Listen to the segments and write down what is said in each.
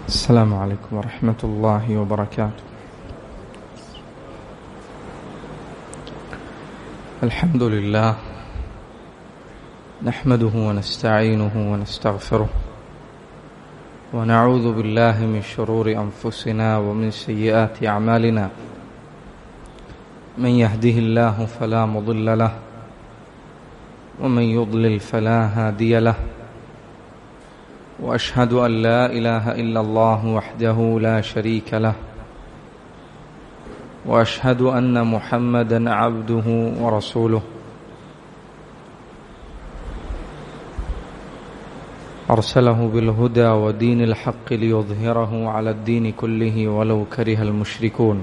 السلام عليكم ورحمة الله وبركاته الحمد لله نحمده ونستعينه ونستغفره ونعوذ بالله من شرور أنفسنا ومن سيئات أعمالنا من يهده الله فلا مضل له ومن يضلل فلا هادي له واشهد ان لا اله الا الله وحده لا شريك له واشهد ان محمدا عبده ورسوله ارسله بالهدى ودين الحق ليظهره على الدين كله ولو كره المشركون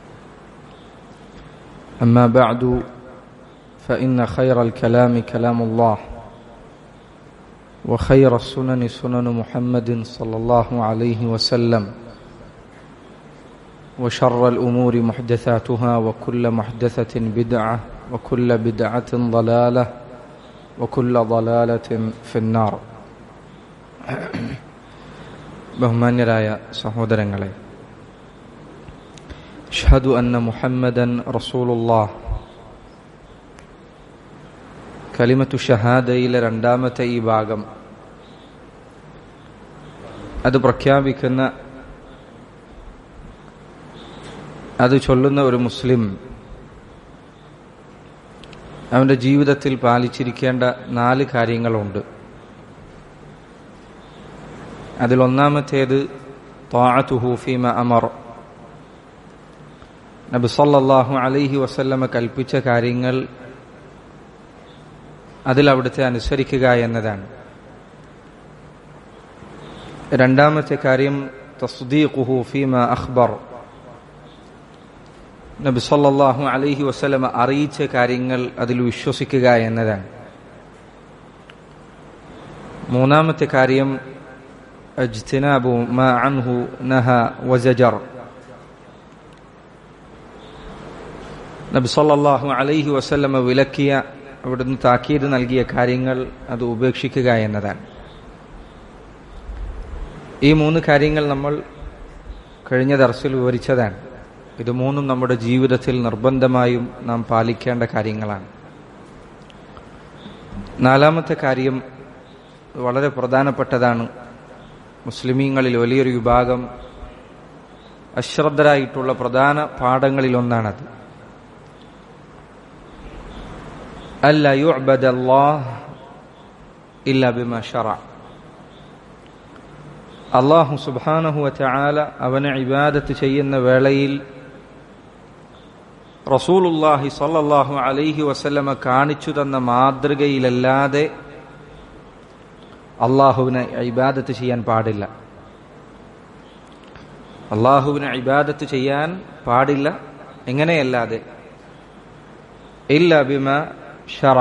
اما بعد فان خير الكلام كلام الله وخير السنن سنن محمد صلى الله عليه وسلم وشر الامور محدثاتها وكل محدثه بدعه وكل بدعه ضلاله وكل ضلاله في النار ബഹുമാന്യരായ സഹോദരങ്ങളെ ഷഹദു അന്ന മുഹമ്മദൻ റസൂലുള്ളാഹ് കലിമത്തു ഷഹാദയിലെ രണ്ടാമത്തെ ഈ ഭാഗം അത് പ്രഖ്യാപിക്കുന്ന അത് ചൊല്ലുന്ന ഒരു മുസ്ലിം അവന്റെ ജീവിതത്തിൽ പാലിച്ചിരിക്കേണ്ട നാല് കാര്യങ്ങളുണ്ട് അതിലൊന്നാമത്തേത് ഫീമ അമർ നബി സല്ലല്ലാഹു അലൈഹി വസല്ലമ കൽപ്പിച്ച കാര്യങ്ങൾ അതിൽ അവിടുത്തെ അനുസരിക്കുക എന്നതാണ് രണ്ടാമത്തെ കാര്യം തസ്ദീഖുഹു ഫീമ അഖ്ബർ നബി സല്ലല്ലാഹു അലൈഹി വസല്ലമ അറിയിച്ച കാര്യങ്ങൾ അതിൽ വിശ്വസിക്കുക എന്നതാണ് മൂന്നാമത്തെ കാര്യം اجتناب ما عنه نهى وزجر നബി സല്ലല്ലാഹു അലൈഹി വസല്ലമ വിലക്കിയ അവിടുന്ന് താക്കീത് നൽകിയ കാര്യങ്ങൾ അത് ഉപേക്ഷിക്കുക എന്നതാണ് ഈ മൂന്ന് കാര്യങ്ങൾ നമ്മൾ കഴിഞ്ഞ ദർസിൽ വിവരിച്ചതാണ് ഇത് മൂന്നും നമ്മുടെ ജീവിതത്തിൽ നിർബന്ധമായും നാം പാലിക്കേണ്ട കാര്യങ്ങളാണ് നാലാമത്തെ കാര്യം വളരെ പ്രധാനപ്പെട്ടതാണ് മുസ്ലിമീങ്ങളിൽ വലിയൊരു വിഭാഗം അശ്രദ്ധരായിട്ടുള്ള പ്രധാന പാഠങ്ങളിലൊന്നാണത് ألا يعبد الله إلا بما شرع അള്ളാഹു സുബാനഹു വല അവനെ ഇബാദത്ത് ചെയ്യുന്ന വേളയിൽ റസൂലുല്ലാഹി സല്ലാഹു അലൈഹി വസല്ലമ കാണിച്ചു തന്ന മാതൃകയിലല്ലാതെ അള്ളാഹുവിനെ ഇബാദത്ത് ചെയ്യാൻ പാടില്ല അള്ളാഹുവിനെ ഇബാദത്ത് ചെയ്യാൻ പാടില്ല എങ്ങനെയല്ലാതെ ഇല്ല ബിമ ഷറ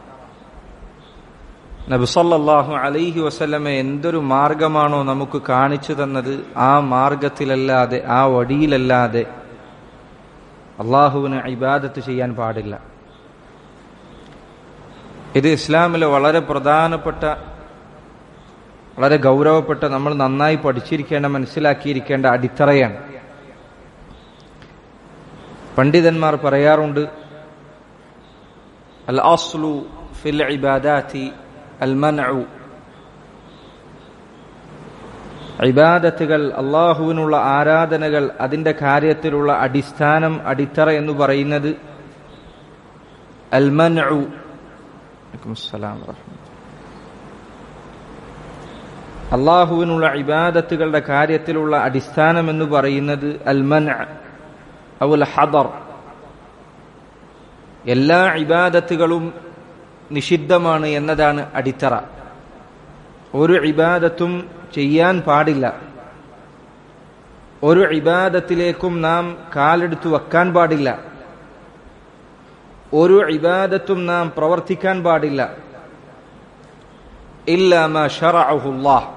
നബിസല്ലാഹു അലൈഹി വസല്ലമ എന്തൊരു മാർഗമാണോ നമുക്ക് കാണിച്ചു തന്നത് ആ മാർഗത്തിലല്ലാതെ ആ വടിയിലല്ലാതെ അള്ളാഹുവിന് ഇബാദത്ത് ചെയ്യാൻ പാടില്ല ഇത് ഇസ്ലാമിലെ വളരെ പ്രധാനപ്പെട്ട വളരെ ഗൗരവപ്പെട്ട നമ്മൾ നന്നായി പഠിച്ചിരിക്കേണ്ട മനസ്സിലാക്കിയിരിക്കേണ്ട അടിത്തറയാണ് പണ്ഡിതന്മാർ പറയാറുണ്ട് الأصل في العبادات المنع ഇബാദത്തുകൾ അള്ളാഹുവിനുള്ള ആരാധനകൾ അതിന്റെ കാര്യത്തിലുള്ള അടിസ്ഥാനം അടിത്തറ എന്ന് പറയുന്നത് അൽമനു അള്ളാഹുവിനുള്ള ഇബാദത്തുകളുടെ കാര്യത്തിലുള്ള അടിസ്ഥാനം എന്ന് പറയുന്നത് അൽമൻ ഔൽ ഹദർ എല്ലാ ഇബാദത്തുകളും നിഷിദ്ധമാണ് എന്നതാണ് അടിത്തറ ഒരു ഇബാദത്തും ചെയ്യാൻ പാടില്ല ഒരു ഇബാദത്തിലേക്കും നാം കാലെടുത്തു വെക്കാൻ പാടില്ല ഒരു ഇബാദത്തും നാം പ്രവർത്തിക്കാൻ പാടില്ല ഇല്ലാമ ഷറഅഹുല്ലാഹ്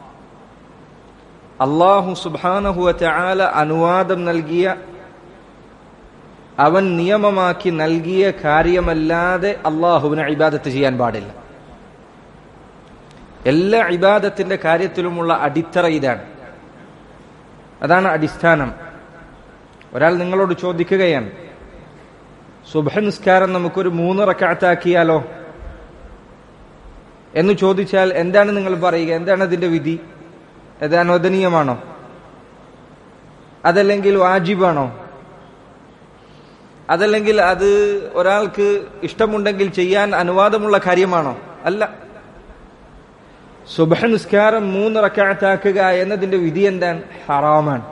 അള്ളാഹു സുബാനഹുവ ചാല അനുവാദം നൽകിയ അവൻ നിയമമാക്കി നൽകിയ കാര്യമല്ലാതെ അള്ളാഹുവിനെ ഇബാദത്ത് ചെയ്യാൻ പാടില്ല എല്ലാ ഇബാദത്തിന്റെ കാര്യത്തിലുമുള്ള അടിത്തറ ഇതാണ് അതാണ് അടിസ്ഥാനം ഒരാൾ നിങ്ങളോട് ചോദിക്കുകയാണ് സുബഹ നിസ്കാരം നമുക്കൊരു മൂന്ന് റക്കാത്താക്കിയാലോ എന്ന് ചോദിച്ചാൽ എന്താണ് നിങ്ങൾ പറയുക എന്താണ് അതിന്റെ വിധി അത് അനുവദനീയമാണോ അതല്ലെങ്കിൽ വാജിബാണോ അതല്ലെങ്കിൽ അത് ഒരാൾക്ക് ഇഷ്ടമുണ്ടെങ്കിൽ ചെയ്യാൻ അനുവാദമുള്ള കാര്യമാണോ അല്ല സുബഹ നിസ്കാരം മൂന്ന് റക്കാത്താക്കുക എന്നതിന്റെ വിധി എന്താണ് ഹറാമാണ്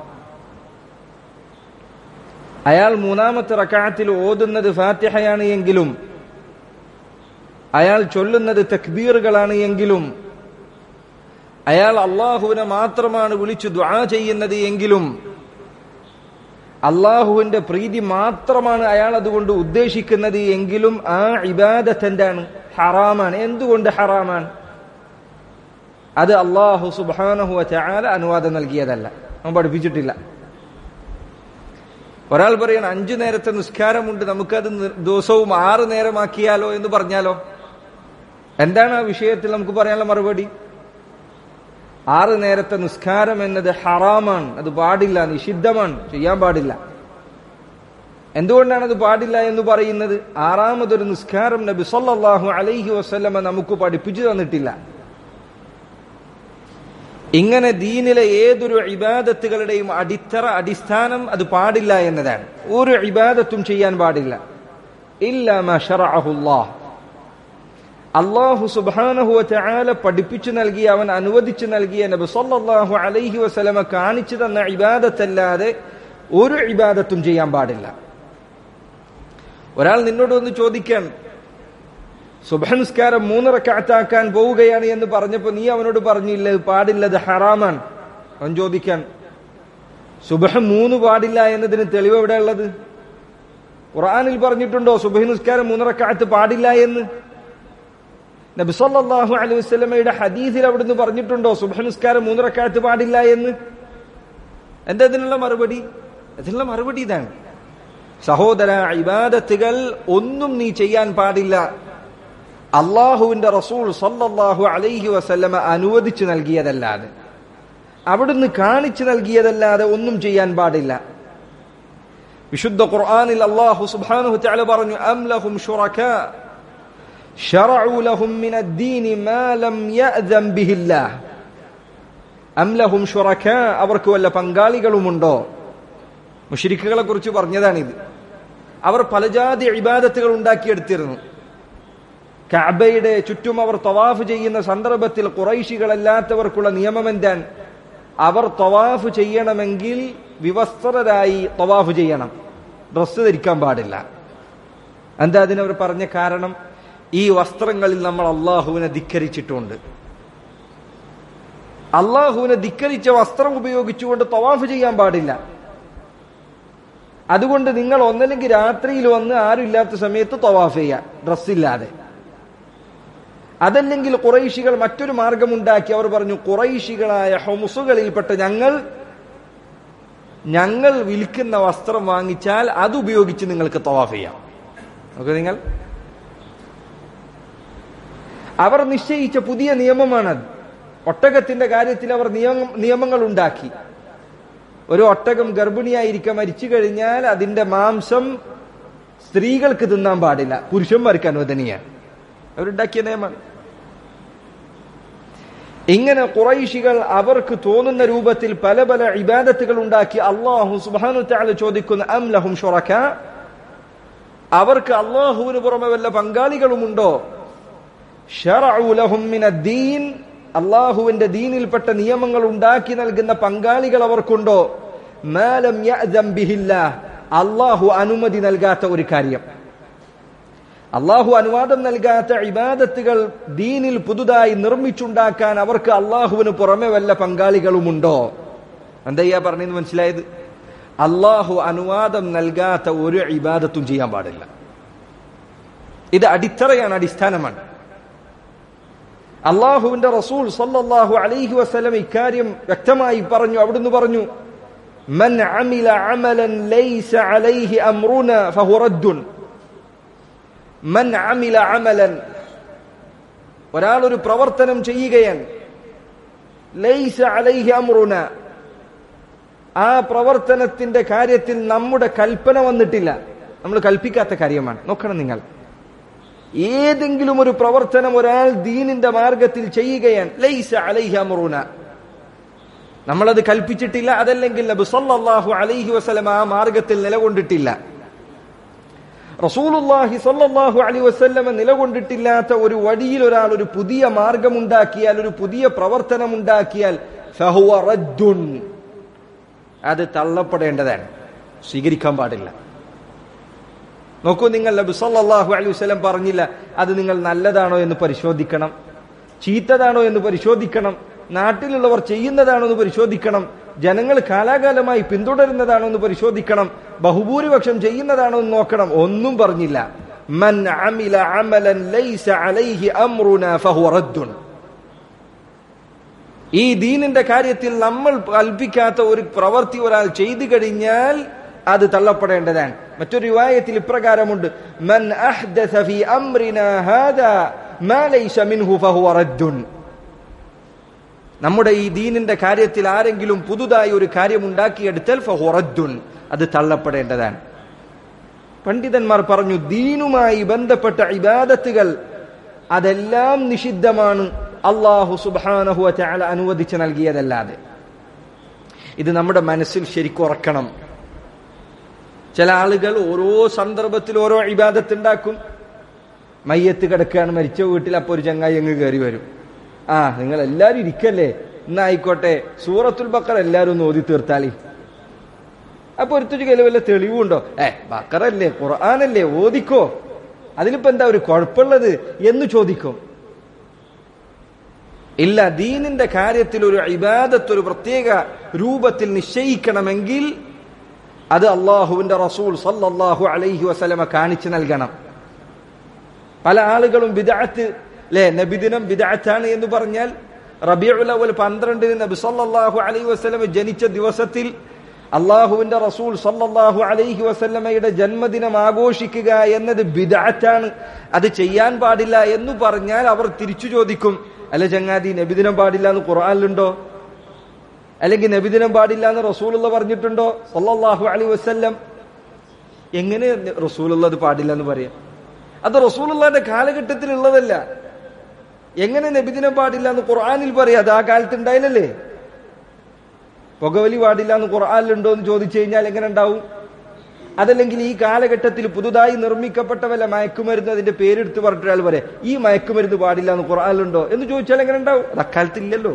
അയാൾ മൂന്നാമത്തെ റക്കാത്തിൽ ഓതുന്നത് ഫാത്തിഹയാണ് എങ്കിലും അയാൾ ചൊല്ലുന്നത് തക്ബീറുകളാണ് എങ്കിലും അയാൾ അള്ളാഹുവിനെ മാത്രമാണ് വിളിച്ചു ദ്വാ ചെയ്യുന്നത് എങ്കിലും അള്ളാഹുവിന്റെ പ്രീതി മാത്രമാണ് അയാൾ അതുകൊണ്ട് ഉദ്ദേശിക്കുന്നത് എങ്കിലും ആ ഇബാദത്ത് എന്താണ് ഹറാമാണ് എന്തുകൊണ്ട് ഹറാമാണ് അത് അള്ളാഹു സുബാനഹു ചാല അനുവാദം നൽകിയതല്ല അവൻ പഠിപ്പിച്ചിട്ടില്ല ഒരാൾ പറയണം അഞ്ചു നേരത്തെ നിസ്കാരമുണ്ട് നമുക്കത് ദിവസവും ആറ് നേരമാക്കിയാലോ എന്ന് പറഞ്ഞാലോ എന്താണ് ആ വിഷയത്തിൽ നമുക്ക് പറയാനുള്ള മറുപടി ആറ് നേരത്തെ നിസ്കാരം എന്നത് ഹറാമാണ് അത് പാടില്ല നിഷിദ്ധമാണ് ചെയ്യാൻ പാടില്ല എന്തുകൊണ്ടാണ് അത് പാടില്ല എന്ന് പറയുന്നത് ആറാമതൊരു നിസ്കാരം നബി സല്ലല്ലാഹു അലൈഹി വസല്ലമ നമുക്ക് പഠിപ്പിച്ചു തന്നിട്ടില്ല ഇങ്ങനെ ദീനിലെ ഏതൊരു ഇബാദത്തുകളുടെയും അടിത്തറ അടിസ്ഥാനം അത് പാടില്ല എന്നതാണ് ഒരു ഇബാദത്തും ചെയ്യാൻ പാടില്ല ഇല്ലാഹുല്ലാഹ് അള്ളാഹു സുബാനഹു ചാല പഠിപ്പിച്ചു നൽകിയ അവൻ അനുവദിച്ചു നൽകിയ നബി സല്ലല്ലാഹു അലൈഹി വസല്ലമ കാണിച്ചു തന്ന ഇബാദത്തല്ലാതെ ഒരു ഇബാദത്തും ചെയ്യാൻ പാടില്ല ഒരാൾ നിന്നോട് ഒന്ന് ചോദിക്കാൻ സുബഹനിസ്കാരം മൂന്ന് റക്കാത്താക്കാൻ പോവുകയാണ് എന്ന് പറഞ്ഞപ്പോ നീ അവനോട് പറഞ്ഞില്ല ഇത് പാടില്ല ഇത് ഹറാമാണ് അവൻ ചോദിക്കാൻ സുബഹ മൂന്ന് പാടില്ല എന്നതിന് തെളിവ് എവിടെ ഉള്ളത് ഖുർആനിൽ പറഞ്ഞിട്ടുണ്ടോ സുബഹി നിസ്കാരം മൂന്ന് റക്കാത്ത് പാടില്ല എന്ന് നബി സല്ലല്ലാഹു അലൈഹി വസല്ലമയുടെ ഹദീസിൽ അവിടുന്ന് പറഞ്ഞിട്ടുണ്ടോ സുബഹ നിസ്കാരം മൂന്ന് റക്കാത്ത് പാടില്ല എന്ന് എന്താ ഇതിനുള്ള മറുപടി അതിനുള്ള മറുപടി ഇതാണ് സഹോദര ഇബാദത്തുകൾ ഒന്നും നീ ചെയ്യാൻ പാടില്ല അള്ളാഹുവിന്റെ റസൂൾ സല്ലല്ലാഹു അലൈഹി വസല്ലമ അനുവദിച്ചു നൽകിയതല്ലാതെ അവിടുന്ന് കാണിച്ചു നൽകിയതല്ലാതെ ഒന്നും ചെയ്യാൻ പാടില്ല വിശുദ്ധ ഖുർആനിൽ അള്ളാഹു സുബ്ഹാനഹു തആല പറഞ്ഞു അം ലഹും ശുറകാ ശറഉ ലഹും മിന الدين ما لم يأذن به الله അം ലഹും ശുറകാ അവർക്ക് വല്ല പങ്കാളികളുമുണ്ടോ മുശ്രിക്കുകളെ കുറിച്ച് പറഞ്ഞതാണിത് അവർ പലജാതി ഇബാദത്തുകൾ ഉണ്ടാക്കിയെടുത്തിരുന്നു കഅബയുടെ ചുറ്റും അവർ തവാഫ് ചെയ്യുന്ന സന്ദർഭത്തിൽ കുറൈശികളല്ലാത്തവർക്കുള്ള നിയമം എന്താണ് അവർ തവാഫ് ചെയ്യണമെങ്കിൽ വിവസ്ത്രരായി തവാഫ് ചെയ്യണം ഡ്രസ്സ് ധരിക്കാൻ പാടില്ല എന്താ അതിനവർ പറഞ്ഞ കാരണം ഈ വസ്ത്രങ്ങളിൽ നമ്മൾ അള്ളാഹുവിനെ ധിക്കരിച്ചിട്ടുണ്ട് അള്ളാഹുവിനെ ധിക്കരിച്ച വസ്ത്രം ഉപയോഗിച്ചുകൊണ്ട് തവാഫ് ചെയ്യാൻ പാടില്ല അതുകൊണ്ട് നിങ്ങൾ ഒന്നല്ലെങ്കിൽ രാത്രിയിൽ വന്ന് ആരും ഇല്ലാത്ത സമയത്ത് തവാഫ് ചെയ്യാം ഡ്രസ്സില്ലാതെ അതല്ലെങ്കിൽ കുറൈശികൾ മറ്റൊരു മാർഗമുണ്ടാക്കി അവർ പറഞ്ഞു കുറൈശികളായ ഹൊമുസുകളിൽപ്പെട്ട ഞങ്ങൾ ഞങ്ങൾ വിൽക്കുന്ന വസ്ത്രം വാങ്ങിച്ചാൽ അത് ഉപയോഗിച്ച് നിങ്ങൾക്ക് തവാഫ് ചെയ്യാം ഓക്കെ നിങ്ങൾ അവർ നിശ്ചയിച്ച പുതിയ നിയമമാണത് ഒട്ടകത്തിന്റെ കാര്യത്തിൽ അവർ നിയമ നിയമങ്ങൾ ഉണ്ടാക്കി ഒരു ഒട്ടകം ഗർഭിണിയായിരിക്കെ മരിച്ചു കഴിഞ്ഞാൽ അതിന്റെ മാംസം സ്ത്രീകൾക്ക് തിന്നാൻ പാടില്ല പുരുഷന്മാർക്ക് അനുവദനീയാണ് അവരുണ്ടാക്കിയ നിയമമാണ് ഇങ്ങനെ കുറൈശികൾ അവർക്ക് തോന്നുന്ന രൂപത്തിൽ പല പല ഇബാദത്തുകൾ ഉണ്ടാക്കി അള്ളാഹു സുബാനു താല ചോദിക്കുന്ന അം ലഹും ഷുറക്ക അവർക്ക് അള്ളാഹുവിന് പുറമെ വല്ല പങ്കാളികളുമുണ്ടോ ദീൻ അള്ളാഹുവിന്റെ ദീനിൽപ്പെട്ട നിയമങ്ങൾ ഉണ്ടാക്കി നൽകുന്ന പങ്കാളികൾ അവർക്കുണ്ടോ മാലം അള്ളാഹു അനുമതി നൽകാത്ത ഒരു കാര്യം അള്ളാഹു അനുവാദം നൽകാത്ത ഇബാദത്തുകൾ ദീനിൽ പുതുതായി നിർമ്മിച്ചുണ്ടാക്കാൻ അവർക്ക് അള്ളാഹുവിന് പുറമെ വല്ല പങ്കാളികളുമുണ്ടോ എന്തയ്യാ പറഞ്ഞെന്ന് മനസ്സിലായത് അള്ളാഹു അനുവാദം നൽകാത്ത ഒരു ഇബാദത്തും ചെയ്യാൻ പാടില്ല ഇത് അടിത്തറയാണ് അടിസ്ഥാനമാണ് അള്ളാഹുവിന്റെ റസൂൽ സല്ലല്ലാഹു അലൈഹി വസല്ലം ഇക്കാര്യം വ്യക്തമായി പറഞ്ഞു അവിടുന്ന് പറഞ്ഞു മൻ അമില അമലൻ ലൈസ അലൈഹി അംറുന ഫഹു റദ്ദുൻ മൻ അമില അമലൻ ഒരാൾ ഒരു പ്രവർത്തനം ചെയ്യുകയാണ് ലൈസ അലൈഹി അമ്രുന ആ പ്രവർത്തനത്തിന്റെ കാര്യത്തിൽ നമ്മുടെ കൽപ്പന വന്നിട്ടില്ല നമ്മൾ കൽപ്പിക്കാത്ത കാര്യമാണ് നോക്കണം നിങ്ങൾ ഏതെങ്കിലും ഒരു പ്രവർത്തനം ഒരാൾ ദീനിന്റെ മാർഗത്തിൽ ചെയ്യുകയാണ് ലൈസ അലൈഹി അമറൂന നമ്മളത് കൽപ്പിച്ചിട്ടില്ല അതല്ലെങ്കിൽ നബി സല്ലല്ലാഹു അലൈഹി വസല്ലം ആ മാർഗത്തിൽ നിലകൊണ്ടിട്ടില്ല റസൂലുള്ളാഹി സല്ലല്ലാഹു അലൈഹി വസല്ലം നിലകൊണ്ടിട്ടില്ലാത്ത ഒരു വഴിയിൽ ഒരാൾ ഒരു പുതിയ മാർഗമുണ്ടാക്കിയാൽ ഒരു പുതിയ പ്രവർത്തനം ഉണ്ടാക്കിയാൽ ഫഹുവ റദ്ദുൻ അത് തള്ളപ്പെടേണ്ടതാണ് സ്വീകരിക്കാൻ പാടില്ല നോക്കൂ നിങ്ങൾ നബി സല്ലല്ലാഹു അലൈഹി വസല്ലം പറഞ്ഞില്ല അത് നിങ്ങൾ നല്ലതാണോ എന്ന് പരിശോധിക്കണം ചീത്തതാണോ എന്ന് പരിശോധിക്കണം നാട്ടിലുള്ളവർ ചെയ്യുന്നതാണോ എന്ന് പരിശോധിക്കണം ജനങ്ങൾ കാലാകാലമായി പിന്തുടരുന്നതാണോ എന്ന് പരിശോധിക്കണം ബഹുഭൂരിപക്ഷം ചെയ്യുന്നതാണോ എന്ന് നോക്കണം ഒന്നും പറഞ്ഞില്ല മൻ അമില അമലൻ ലൈസ അലൈഹി അംറുന ഫഹുവ റദ്ദുൻ ഈ ദീനിന്റെ കാര്യത്തിൽ നമ്മൾ കൽപ്പിക്കാത്ത ഒരു പ്രവൃത്തി ഒരാൾ ചെയ്തു കഴിഞ്ഞാൽ അത് തള്ളപ്പെടേണ്ടതാണ് മറ്റൊരു വിവായത്തിൽ ഇപ്രകാരമുണ്ട് മൻ അഹ്ദസ ഫീ അംറിനാ ഹാദാ മാ ലൈസ മിൻഹു ഫഹുവ റദ്ദുൻ നമ്മുടെ ഈ ദീനിന്റെ കാര്യത്തിൽ ആരെങ്കിലും പുതുതായി ഒരു കാര്യം ഉണ്ടാക്കിയെടുത്താൽ ഫഹുവ റദ്ദുൻ അത് തള്ളപ്പെടേണ്ടതാണ് പണ്ഡിതന്മാർ പറഞ്ഞു ദീനുമായി ബന്ധപ്പെട്ട ഇബാദത്തുകൾ അതെല്ലാം നിഷിദ്ധമാണ് അള്ളാഹു സുബാനഹു ചാല അനുവദിച്ച് നൽകിയതല്ലാതെ ഇത് നമ്മുടെ മനസ്സിൽ ശരിക്കും ഉറക്കണം ചില ആളുകൾ ഓരോ സന്ദർഭത്തിൽ ഓരോ ഇബാദത്ത് ഉണ്ടാക്കും മയ്യത്ത് കിടക്കുകയാണ് മരിച്ച വീട്ടിൽ അപ്പോൾ ഒരു ചങ്ങായി അങ്ങ് കയറി വരും ആ നിങ്ങൾ എല്ലാവരും ഇരിക്കല്ലേ എന്നായിക്കോട്ടെ സൂറത്തുൽ ബക്കർ എല്ലാവരും ഒന്ന് ഓതി തീർത്താലി അപ്പൊ ഒരുത്തൊരു കയ്യിൽ വല്ല തെളിവുണ്ടോ ഏ ബക്കറല്ലേ ഖുർആാനല്ലേ ഓദിക്കോ അതിലിപ്പോ എന്താ ഒരു കുഴപ്പമുള്ളത് എന്ന് ചോദിക്കും ഇല്ല ദീനിന്റെ കാര്യത്തിൽ ഒരു ഇബാദത്ത് ഒരു പ്രത്യേക രൂപത്തിൽ നിശ്ചയിക്കണമെങ്കിൽ അത് അള്ളാഹുവിന്റെ റസൂൽ സല്ലല്ലാഹു അലൈഹി വസലമ കാണിച്ചു നൽകണം പല ആളുകളും ബിദഅത്ത് അല്ലെ നബിദിനം ബിദഅത്താണ് എന്ന് പറഞ്ഞാൽ റബിയുൽ അവൽ പന്ത്രണ്ടിന് നബി സല്ലല്ലാഹു അലൈഹി വസല്ലമ ജനിച്ച ദിവസത്തിൽ അള്ളാഹുവിന്റെ റസൂൽ സല്ലല്ലാഹു അലൈഹി വസല്ലമയുടെ ജന്മദിനം ആഘോഷിക്കുക എന്നത് ബിദഅത്താണ് അത് ചെയ്യാൻ പാടില്ല എന്ന് പറഞ്ഞാൽ അവർ തിരിച്ചു ചോദിക്കും അല്ല ചങ്ങാതി നബിദിനം പാടില്ല എന്ന് ഖുർആനിലുണ്ടോ അല്ലെങ്കിൽ നബിദിനം പാടില്ല എന്ന് റസൂലുള്ള പറഞ്ഞിട്ടുണ്ടോ സല്ലല്ലാഹു അലൈഹി വസല്ലം എങ്ങനെ റസൂലുള്ള അത് പാടില്ല എന്ന് പറയാം അത് റസൂലുള്ളാന്റെ കാലഘട്ടത്തിൽ ഉള്ളതല്ല എങ്ങനെ നബിദിനം പാടില്ല എന്ന് ഖുർആനിൽ പറയാം അത് ആ കാലത്ത് ഉണ്ടായില്ലല്ലേ പുകവലി പാടില്ല എന്ന് ഖുർആനിലുണ്ടോ എന്ന് ചോദിച്ചു കഴിഞ്ഞാൽ എങ്ങനെ ഉണ്ടാവും അതല്ലെങ്കിൽ ഈ കാലഘട്ടത്തിൽ പുതുതായി നിർമ്മിക്കപ്പെട്ട വല്ല മയക്കുമരുന്ന് അതിന്റെ പേരെടുത്ത് പറഞ്ഞിട്ട് ഒരാൾ പറയാം ഈ മയക്കുമരുന്ന് പാടില്ല എന്ന് ഖുർആനിലുണ്ടോ എന്ന് ചോദിച്ചാൽ എങ്ങനെ ഉണ്ടാവും അത് അക്കാലത്തില്ലല്ലോ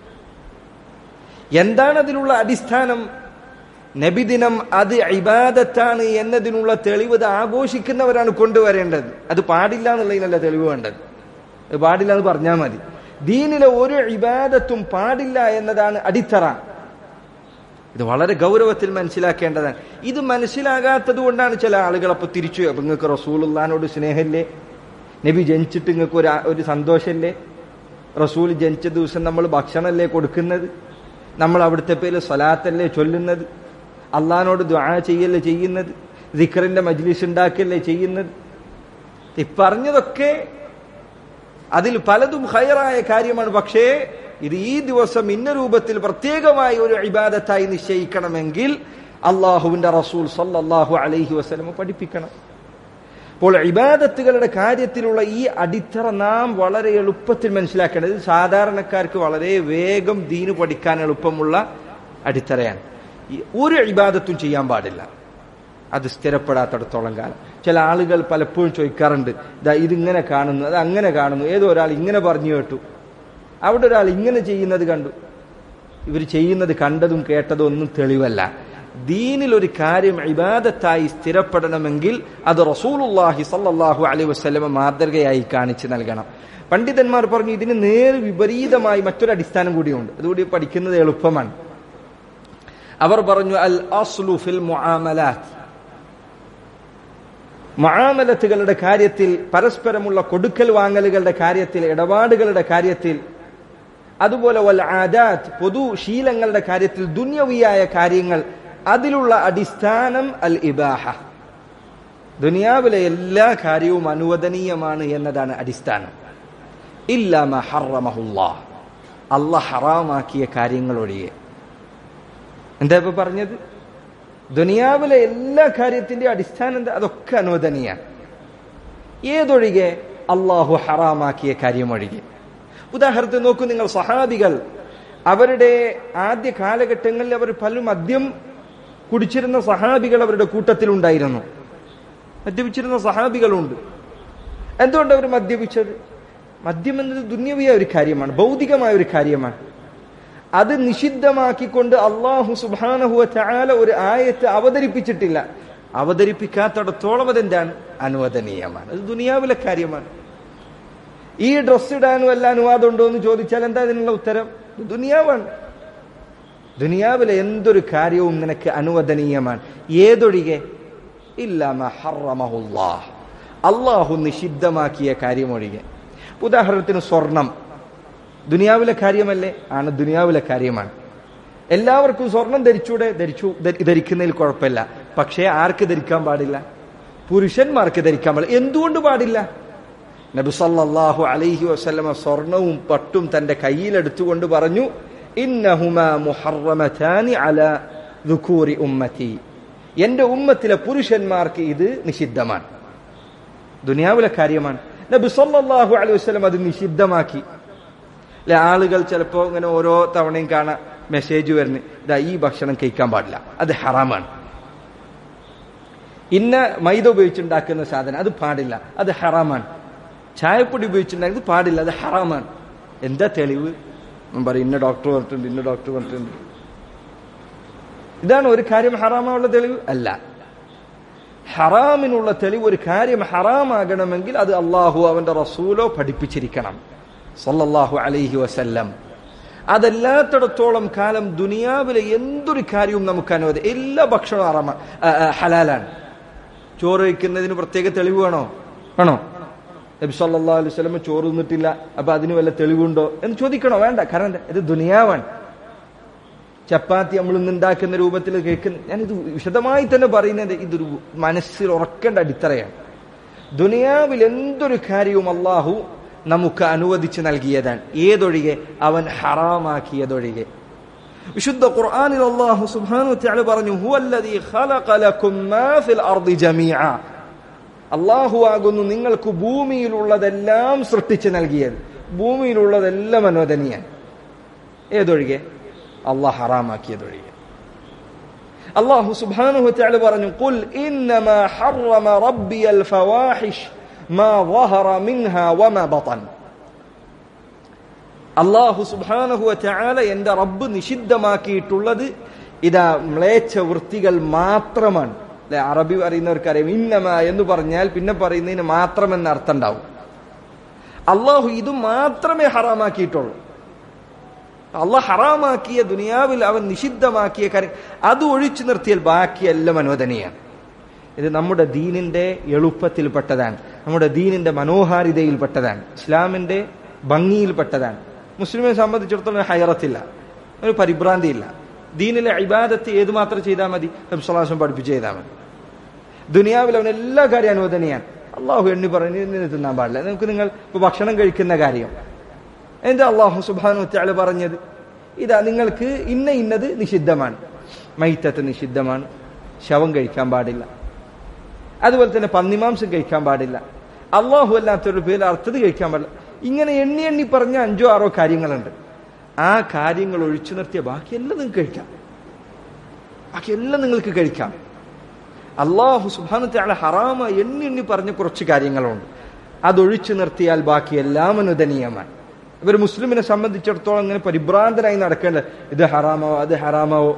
എന്താണ് അതിനുള്ള അടിസ്ഥാനം നബിദിനം അത് ഇബാദത്താണ് എന്നതിനുള്ള തെളിവ് അത് ആഘോഷിക്കുന്നവരാണ് കൊണ്ടുവരേണ്ടത് അത് പാടില്ല എന്നുള്ളതിനല്ല തെളിവ് വേണ്ടത് അത് പാടില്ല എന്ന് പറഞ്ഞാൽ മതി ദീനിലെ ഒരു ഇബാദത്തും പാടില്ല എന്നതാണ് അടിത്തറ ഇത് വളരെ ഗൗരവത്തിൽ മനസ്സിലാക്കേണ്ടതാണ് ഇത് മനസ്സിലാകാത്തത് കൊണ്ടാണ് ചില ആളുകൾ അപ്പൊ തിരിച്ചു അപ്പൊ നിങ്ങൾക്ക് റസൂലുള്ളാനോട് സ്നേഹമില്ലേ നബി ജനിച്ചിട്ട് നിങ്ങൾക്ക് ഒരു ഒരു സന്തോഷമില്ലേ റസൂൽ ജനിച്ച ദിവസം നമ്മൾ ഭക്ഷണമല്ലേ കൊടുക്കുന്നത് നമ്മൾ അവിടുത്തെ പേര് സ്വലാത്തല്ലേ ചൊല്ലുന്നത് അള്ളഹാനോട് ദ്വാ ചെയ്യല്ലേ ചെയ്യുന്നത് ദിഖറിന്റെ മജ്ലിസ് ഉണ്ടാക്കല്ലേ ചെയ്യുന്നത് ഈ പറഞ്ഞതൊക്കെ അതിൽ പലതും ഹയറായ കാര്യമാണ് പക്ഷേ ഇത് ഈ ദിവസം ഇന്ന രൂപത്തിൽ പ്രത്യേകമായി ഒരു ഇബാദത്തായി നിശ്ചയിക്കണമെങ്കിൽ അള്ളാഹുവിന്റെ റസൂൽ സല്ലല്ലാഹു അലൈഹി വസല്ലം പഠിപ്പിക്കണം അപ്പോൾ ഇബാദത്തുകളുടെ കാര്യത്തിലുള്ള ഈ അടിത്തറ നാം വളരെ എളുപ്പത്തിൽ മനസ്സിലാക്കേണ്ടത് ഇത് സാധാരണക്കാർക്ക് വളരെ വേഗം ദീന് പഠിക്കാൻ എളുപ്പമുള്ള അടിത്തറയാണ് ഈ ഒരു ഇബാദത്തും ചെയ്യാൻ പാടില്ല അത് സ്ഥിരപ്പെടാത്തടത്തോളം കാലം ചില ആളുകൾ പലപ്പോഴും ചോദിക്കാറുണ്ട് ഇതാ ഇതിങ്ങനെ കാണുന്നു അത് അങ്ങനെ കാണുന്നു ഏതോ ഒരാൾ ഇങ്ങനെ പറഞ്ഞു കേട്ടു അവിടെ ഒരാൾ ഇങ്ങനെ ചെയ്യുന്നത് കണ്ടു ഇവർ ചെയ്യുന്നത് കണ്ടതും കേട്ടതും ഒന്നും തെളിവല്ല ദീനിൽ ഒരു കാര്യം ഇബാദത്തായി സ്ഥിരപ്പെടണമെങ്കിൽ അത് റസൂലുല്ലാഹി സല്ലല്ലാഹു അലൈഹി വസല്ലമ മാതൃകയായി കാണിച്ചു നൽകണം പണ്ഡിതന്മാർ പറഞ്ഞു ഇതിന് നേർ വിപരീതമായി മറ്റൊരു അടിസ്ഥാനം കൂടിയുണ്ട് അതുകൂടി പഠിക്കുന്നത് എളുപ്പമാണ് അവർ പറഞ്ഞു അൽ അസ്ലു ഫിൽ മുആമലാത്ത് മുആമലത്തുകളുടെ കാര്യത്തിൽ പരസ്പരമുള്ള കൊടുക്കൽ വാങ്ങലുകളുടെ കാര്യത്തിൽ ഇടപാടുകളുടെ കാര്യത്തിൽ അതുപോലെ വൽ ആദാത്ത് പൊതു ശീലങ്ങളുടെ കാര്യത്തിൽ ദുന്യവിയായ കാര്യങ്ങൾ അതിലുള്ള അടിസ്ഥാനം അൽ ഇബാഹ ദുനിയാവിലെ എല്ലാ കാര്യവും അനുവദനീയമാണ് എന്നതാണ് അടിസ്ഥാനം ഇല്ലാമ ഹറമഹുല്ലാ അല്ല ഹറാമാക്കിയ കാര്യങ്ങളൊഴികെ എന്താ ഇപ്പൊ പറഞ്ഞത് ദുനിയാവിലെ എല്ലാ കാര്യത്തിന്റെ അടിസ്ഥാനം എന്താ അതൊക്കെ അനുവദനീയാണ് ഏതൊഴികെ അള്ളാഹു ഹറാമാക്കിയ കാര്യമൊഴികെ ഉദാഹരണത്തിന് നോക്കൂ നിങ്ങൾ സഹാബികൾ അവരുടെ ആദ്യ കാലഘട്ടങ്ങളിൽ അവർ പല മദ്യം കുടിച്ചിരുന്ന സഹാബികൾ അവരുടെ കൂട്ടത്തിലുണ്ടായിരുന്നു മദ്യപിച്ചിരുന്ന സഹാബികളുണ്ട് എന്തുകൊണ്ട് അവർ മദ്യപിച്ചത് മദ്യം എന്നത് ദുന്യവിയ ഒരു കാര്യമാണ് ഭൗതികമായ ഒരു കാര്യമാണ് അത് നിഷിദ്ധമാക്കിക്കൊണ്ട് അള്ളാഹു സുബാനഹുവ ചാല ഒരു ആയത്ത് അവതരിപ്പിച്ചിട്ടില്ല അവതരിപ്പിക്കാത്തടത്തോളം അതെന്താണ് അനുവദനീയമാണ് അത് ദുനിയാവിലെ കാര്യമാണ് ഈ ഡ്രസ് ഇടാനും വല്ല അനുവാദം ഉണ്ടോ എന്ന് ചോദിച്ചാൽ എന്താ അതിനുള്ള ഉത്തരം ഇത് ദുനിയാവാണ് ദുനിയാവിലെ എന്തൊരു കാര്യവും നിനക്ക് അനുവദനീയമാണ് ഏതൊഴികെ ഇല്ലാ അള്ളാഹു നിഷിദ്ധമാക്കിയ കാര്യമൊഴികെ ഉദാഹരണത്തിന് സ്വർണം ദുനിയാവിലെ കാര്യമല്ലേ ആണ് ദുനിയാവിലെ കാര്യമാണ് എല്ലാവർക്കും സ്വർണം ധരിച്ചൂടെ ധരിച്ചു ധരിക്കുന്നതിൽ കുഴപ്പമില്ല പക്ഷേ ആർക്ക് ധരിക്കാൻ പാടില്ല പുരുഷന്മാർക്ക് ധരിക്കാൻ പാടില്ല എന്തുകൊണ്ട് പാടില്ല നബി സല്ലല്ലാഹു അലൈഹി വസല്ലമ സ്വർണവും പട്ടും തന്റെ കയ്യിലെടുത്തുകൊണ്ട് പറഞ്ഞു ഇന്നഹുമ മുഹറമതാനി അല ദുഖൂരി ഉമ്മത്തി എന്റെ ഉമ്മത്തിലെ പുരുഷന്മാർക്ക് ഇത് നിഷിദ്ധമാണ് ദുനിയാവിലെ കാര്യമാണ് നബി സല്ലല്ലാഹു അലൈഹി വസല്ലം അത് നിഷിദ്ധമാക്കി അല്ലെ ആളുകൾ ചിലപ്പോ ഇങ്ങനെ ഓരോ തവണയും കാണാൻ മെസ്സേജ് വരുന്നു ഇതാ ഈ ഭക്ഷണം കഴിക്കാൻ പാടില്ല അത് ഹറാമാണ് ഇന്ന മൈദ ഉപയോഗിച്ചുണ്ടാക്കുന്ന സാധനം അത് പാടില്ല അത് ഹറാമാണ് ചായപ്പൊടി ഉപയോഗിച്ചിട്ടുണ്ടെങ്കിൽ ഇത് പാടില്ല അത് ഹറാമാണ് എന്താ തെളിവ് ഞാൻ പറയും ഇന്ന ഡോക്ടർ പറഞ്ഞിട്ടുണ്ട് ഇന്ന ഡോക്ടർ പറഞ്ഞിട്ടുണ്ട് ഇതാണ് ഒരു കാര്യം ഹറാമാനുള്ള തെളിവ് അല്ല ഹറാമിനുള്ള തെളിവ് ഒരു കാര്യം ഹറാമാകണമെങ്കിൽ അത് അള്ളാഹു അവന്റെ റസൂലോ പഠിപ്പിച്ചിരിക്കണം സല്ലല്ലാഹു അലൈഹി വസല്ലം അതല്ലാത്തിടത്തോളം കാലം ദുനിയാവിലെ എന്തൊരു കാര്യവും നമുക്ക് അനുവദി എല്ലാ ഭക്ഷണവും ഹറാമ ഹലാലാണ് ചോറ് വയ്ക്കുന്നതിന് പ്രത്യേക തെളിവ് വേണോ വേണോ നബി സല്ലല്ലാഹു അലൈഹി വസല്ലം ചോറ് തിന്നിട്ടില്ല അപ്പൊ അതിന് വല്ല തെളിവുണ്ടോ എന്ന് ചോദിക്കണോ വേണ്ട കാരണം എന്താ ഇത് ദുനിയാവാണ് ചപ്പാത്തി നമ്മൾ ഇന്ന് ഉണ്ടാക്കുന്ന രൂപത്തിൽ കേൾക്കുന്ന ഞാനിത് വിശദമായി തന്നെ പറയുന്നത് ഇതൊരു മനസ്സിൽ ഉറക്കേണ്ട അടിത്തറയാണ് ദുനിയാവിൽ എന്തൊരു കാര്യവും അള്ളാഹു നമുക്ക് അനുവദിച്ച് നൽകിയതാണ് ഏതൊഴികെ അവൻ ഹറാമാക്കിയതൊഴികെ വിശുദ്ധ ഖുർആനിൽ അല്ലാഹു സുബ്ഹാനഹു വതആല പറഞ്ഞു ഹുവല്ലദീ ഖലഖ ലക്കും മാ ഫിൽ അർദി ജമീഅ അല്ലാഹു ആകുന്നു നിങ്ങൾക്ക് ഭൂമിയിലുള്ളതെല്ലാം സൃഷ്ടിച്ച് നൽകിയത് ഭൂമിയിലുള്ളതെല്ലാം അനുവദനീയാണ് ഏതൊഴികെ അള്ളാഹ് ഹറാമാക്കിയതൊഴികെ അള്ളാഹു സുബ്ഹാനഹു വതആല പറഞ്ഞു ഖുൽ ഇന്നമാ ഹറമ റബ്ബിയൽ ഫവാഹിഷ് മാ ظهر منها وما بطن അള്ളാഹു സുബാനഹുവ ചാല എന്റെ റബ്ബ് നിഷിദ്ധമാക്കിയിട്ടുള്ളത് ഇതാ മ്ലേച്ഛ വൃത്തികൾ മാത്രമാണ് അല്ലെ അറബി പറയുന്നവർക്കറിയാം ഇന്നമ എന്ന് പറഞ്ഞാൽ പിന്നെ പറയുന്നതിന് മാത്രം എന്ന അർത്ഥം ഉണ്ടാവും അള്ളാഹു ഇത് മാത്രമേ ഹറാമാക്കിയിട്ടുള്ളൂ അള്ളാഹ് ഹറാമാക്കിയ ദുനിയാവിൽ അവൻ നിഷിദ്ധമാക്കിയ കാര്യം അത് ഒഴിച്ചു നിർത്തിയാൽ ബാക്കിയെല്ലാം അനുവദനീയാണ് ഇത് നമ്മുടെ ദീനിന്റെ എളുപ്പത്തിൽപ്പെട്ടതാണ് നമ്മുടെ ദീനിന്റെ മനോഹാരിതയിൽപ്പെട്ടതാണ് ഇസ്ലാമിന്റെ ഭംഗിയിൽപ്പെട്ടതാണ് മുസ്ലിമിനെ സംബന്ധിച്ചിടത്തോളം ഹൈറത്തില്ല ഒരു പരിഭ്രാന്തിയില്ല ദീനിലെ ഇബാദത്ത് ഏത് മാത്രം ചെയ്താൽ മതി നബ്സലാസം പഠിപ്പിച്ച് ചെയ്താൽ മതി ദുനിയാവിൽ അവൻ എല്ലാ കാര്യം അനുവദനീയാണ് അള്ളാഹു എണ്ണി പറഞ്ഞു ഇതിന് തിന്നാൻ പാടില്ല നമുക്ക് നിങ്ങൾ ഇപ്പൊ ഭക്ഷണം കഴിക്കുന്ന കാര്യം എന്താ അള്ളാഹു സുബാനു താള് പറഞ്ഞത് ഇതാ നിങ്ങൾക്ക് ഇന്ന ഇന്നത് നിഷിദ്ധമാണ് മൈത്തത്ത് നിഷിദ്ധമാണ് ശവം കഴിക്കാൻ പാടില്ല അതുപോലെ തന്നെ പന്നിമാംസം കഴിക്കാൻ പാടില്ല അള്ളാഹു അല്ലാത്തൊരു പേര് അർത്ഥത് കഴിക്കാൻ പാടില്ല ഇങ്ങനെ എണ്ണി എണ്ണി പറഞ്ഞ അഞ്ചോ ആറോ കാര്യങ്ങളുണ്ട് ആ കാര്യങ്ങൾ ഒഴിച്ചു നിർത്തിയ ബാക്കിയെല്ലാം നിങ്ങൾക്ക് കഴിക്കാം ബാക്കിയെല്ലാം നിങ്ങൾക്ക് കഴിക്കാം അള്ളാഹു സുബാനത്തെ ആളെ ഹറാമ എണ്ണി എണ്ണി പറഞ്ഞ കുറച്ച് കാര്യങ്ങളുണ്ട് അതൊഴിച്ചു നിർത്തിയാൽ ബാക്കി എല്ലാം അനുദനീയമാണ് ഇവർ മുസ്ലിമിനെ സംബന്ധിച്ചിടത്തോളം ഇങ്ങനെ പരിഭ്രാന്തരായി നടക്കേണ്ട ഇത് ഹറാമാവോ അത് ഹറാമാവോ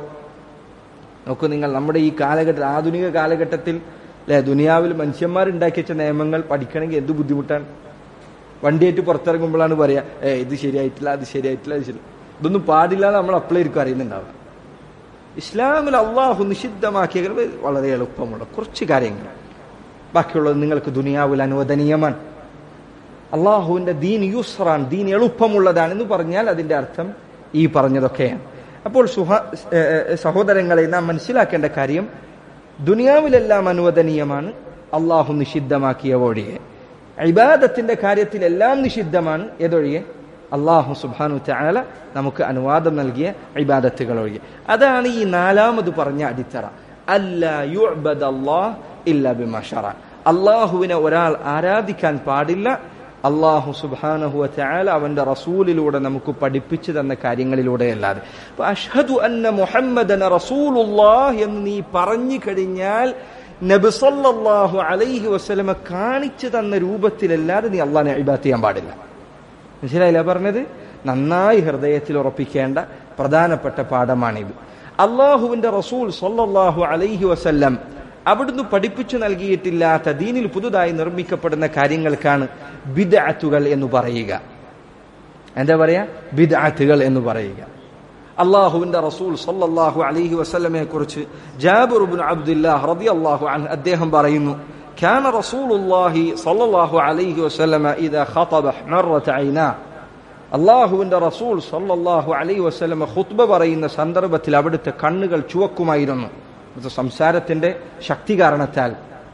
നോക്കൂ നിങ്ങൾ നമ്മുടെ ഈ കാലഘട്ട ആധുനിക കാലഘട്ടത്തിൽ അല്ലെ ദുനിയാവിൽ മനുഷ്യന്മാരുണ്ടാക്കി വെച്ച നിയമങ്ങൾ പഠിക്കണമെങ്കിൽ എന്ത് ബുദ്ധിമുട്ടാണ് വണ്ടിയായിട്ട് പുറത്തിറങ്ങുമ്പോഴാണ് പറയാ ഏ ഇത് ശരിയായിട്ടില്ല അത് ശരിയായിട്ടില്ല അത് ശരി ഇതൊന്നും പാടില്ല എന്ന് നമ്മൾ അപ്ലൈർക്ക് അറിയുന്നുണ്ടാവുക ഇസ്ലാമിൽ അള്ളാഹു നിഷിദ്ധമാക്കിയ വളരെ എളുപ്പമുള്ള കുറച്ച് കാര്യങ്ങൾ ബാക്കിയുള്ളത് നിങ്ങൾക്ക് ദുനിയാവിൽ അനുവദനീയമാണ് അള്ളാഹുവിന്റെ ദീൻ യൂസറാണ് ദീൻ എളുപ്പമുള്ളതാണ് എന്ന് പറഞ്ഞാൽ അതിന്റെ അർത്ഥം ഈ പറഞ്ഞതൊക്കെയാണ് അപ്പോൾ സുഹ സഹോദരങ്ങളെ നാം മനസ്സിലാക്കേണ്ട കാര്യം ദുനിയാവിലെല്ലാം അനുവദനീയമാണ് അള്ളാഹു നിഷിദ്ധമാക്കിയ ഒഴികെ ഇബാദത്തിന്റെ കാര്യത്തിൽ എല്ലാം നിഷിദ്ധമാണ് ഏതൊഴികെ അള്ളാഹു സുബാനു ചാല നമുക്ക് അനുവാദം നൽകിയ ഇബാദത്തുകൾ ഒഴികെ അതാണ് ഈ നാലാമത് പറഞ്ഞ അടിത്തറ അല്ല യുഅ്ബദ അല്ലാഹ് ഇല്ല ബിമഷറ അള്ളാഹുവിനെ ഒരാൾ ആരാധിക്കാൻ പാടില്ല അള്ളാഹു സുബാനഹു ചാല അവന്റെ റസൂലിലൂടെ നമുക്ക് പഠിപ്പിച്ചു തന്ന കാര്യങ്ങളിലൂടെ അല്ലാതെ അപ്പൊ അഷ്ഹദു അന്ന മുഹമ്മദന റസൂലുള്ളാഹ് എന്ന് നീ പറഞ്ഞു കഴിഞ്ഞാൽ നബി സല്ലല്ലാഹു അലൈഹി വസല്ലമ കാണിച്ചു തന്ന രൂപത്തിലല്ലാതെ നീ അള്ളാഹിനെ ഇബാത്ത് ചെയ്യാൻ പാടില്ല മനസ്സിലായില്ല പറഞ്ഞത് നന്നായി ഹൃദയത്തിൽ ഉറപ്പിക്കേണ്ട പ്രധാനപ്പെട്ട പാഠമാണിത് അള്ളാഹുവിന്റെ റസൂൽ സല്ലല്ലാഹു അലൈഹി വസല്ലം അവിടുന്ന് പഠിപ്പിച്ചു നൽകിയിട്ടില്ലാത്ത ദീനിൽ പുതുതായി നിർമ്മിക്കപ്പെടുന്ന കാര്യങ്ങൾക്കാണ് ബിദ്അത്തുകൾ എന്ന് പറയുക എന്താ പറയാ ബിദ്അത്തുകൾ എന്ന് പറയുക അള്ളാഹുവിന്റെ റസൂൽ സല്ലല്ലാഹു അലൈഹി വസല്ലമയെ കുറിച്ച് ജാബിർ ഇബ്നു അബ്ദുല്ലാഹ് റളിയല്ലാഹു അൻഹു അദ്ദേഹം പറയുന്നു كان رسول الله صلى الله عليه وسلم إذا خطب مرت عيناه അള്ളാഹുവിന്റെ റസൂൽ സല്ലല്ലാഹു അലൈഹി വസല്ലമ ഖുത്ബ പറയുന്ന സന്ദർഭത്തിൽ അവിടുത്തെ കണ്ണുകൾ ചുവക്കുമായിരുന്നു ഇത് സംസാരത്തിന്റെ ശക്തി കാരണത്താൽ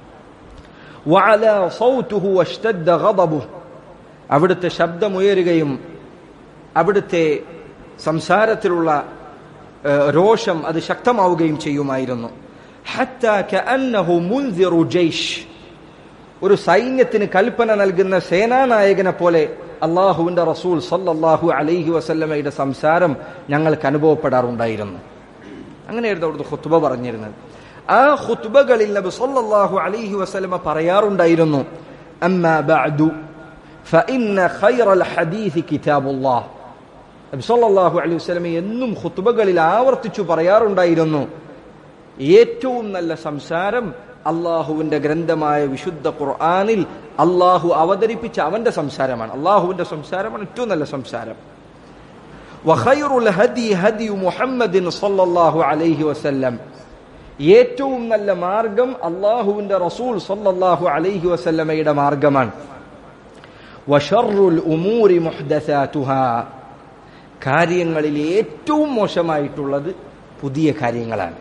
وعلى صوته واشتد غضبه അവിടുത്തെ ശബ്ദമുയരുകയും അവിടുത്തെ സംസാരത്തിലുള്ള ഏഹ്, രോഷം അത് ശക്തമാവുകയും ചെയ്യുമായിരുന്നു حتى كأنه منذر جيش ഒരു സൈന്യത്തിന് കൽപ്പന നൽകുന്ന സേനാനായകനെ പോലെ അള്ളാഹുവിന്റെ റസൂൽ സല്ലല്ലാഹു അലൈഹി വസല്ലമയുടെ സംസാരം ഞങ്ങൾക്ക് അനുഭവപ്പെടാറുണ്ടായിരുന്നു അങ്ങനെയായിരുന്നു അവിടുത്തെ ഖുത്ബ പറഞ്ഞിരുന്നത് ആ ഖുത്ബകളിൽ നബി സല്ലല്ലാഹു അലൈഹി വസല്ലമ പറയാറുണ്ടായിരുന്നു അമ്മാ ബഅദു فإن خير الحديث كتاب الله നബി സല്ലല്ലാഹു അലൈഹി വസല്ലമ എന്നും ഖുത്ബകളിൽ ആവർത്തിച്ചു പറയാറുണ്ടായിരുന്നു ഏറ്റവും നല്ല സംസാരം അള്ളാഹുവിന്റെ ഗ്രന്ഥമായ വിശുദ്ധ ഖുർആനിൽ അള്ളാഹു അവതരിപ്പിച്ച അവന്റെ സംസാരമാണ് അള്ളാഹുവിന്റെ സംസാരമാണ് ഏറ്റവും നല്ല സംസാരം വഖൈറുൽ ഹദി ഹദി മുഹമ്മദിൻ സല്ലല്ലാഹു അലൈഹി വസല്ലം ഏറ്റവും നല്ല മാർഗം അള്ളാഹുവിന്റെ റസൂൽ സല്ലല്ലാഹു അലൈഹി വസല്ലമയുടെ മാർഗമാണ് വഷറുൽ ഉമൂരി മുഹ്ദസാതുഹാ കാര്യങ്ങളിൽ ഏറ്റവും മോശമായിട്ടുള്ളത് പുതിയ കാര്യങ്ങളാണ്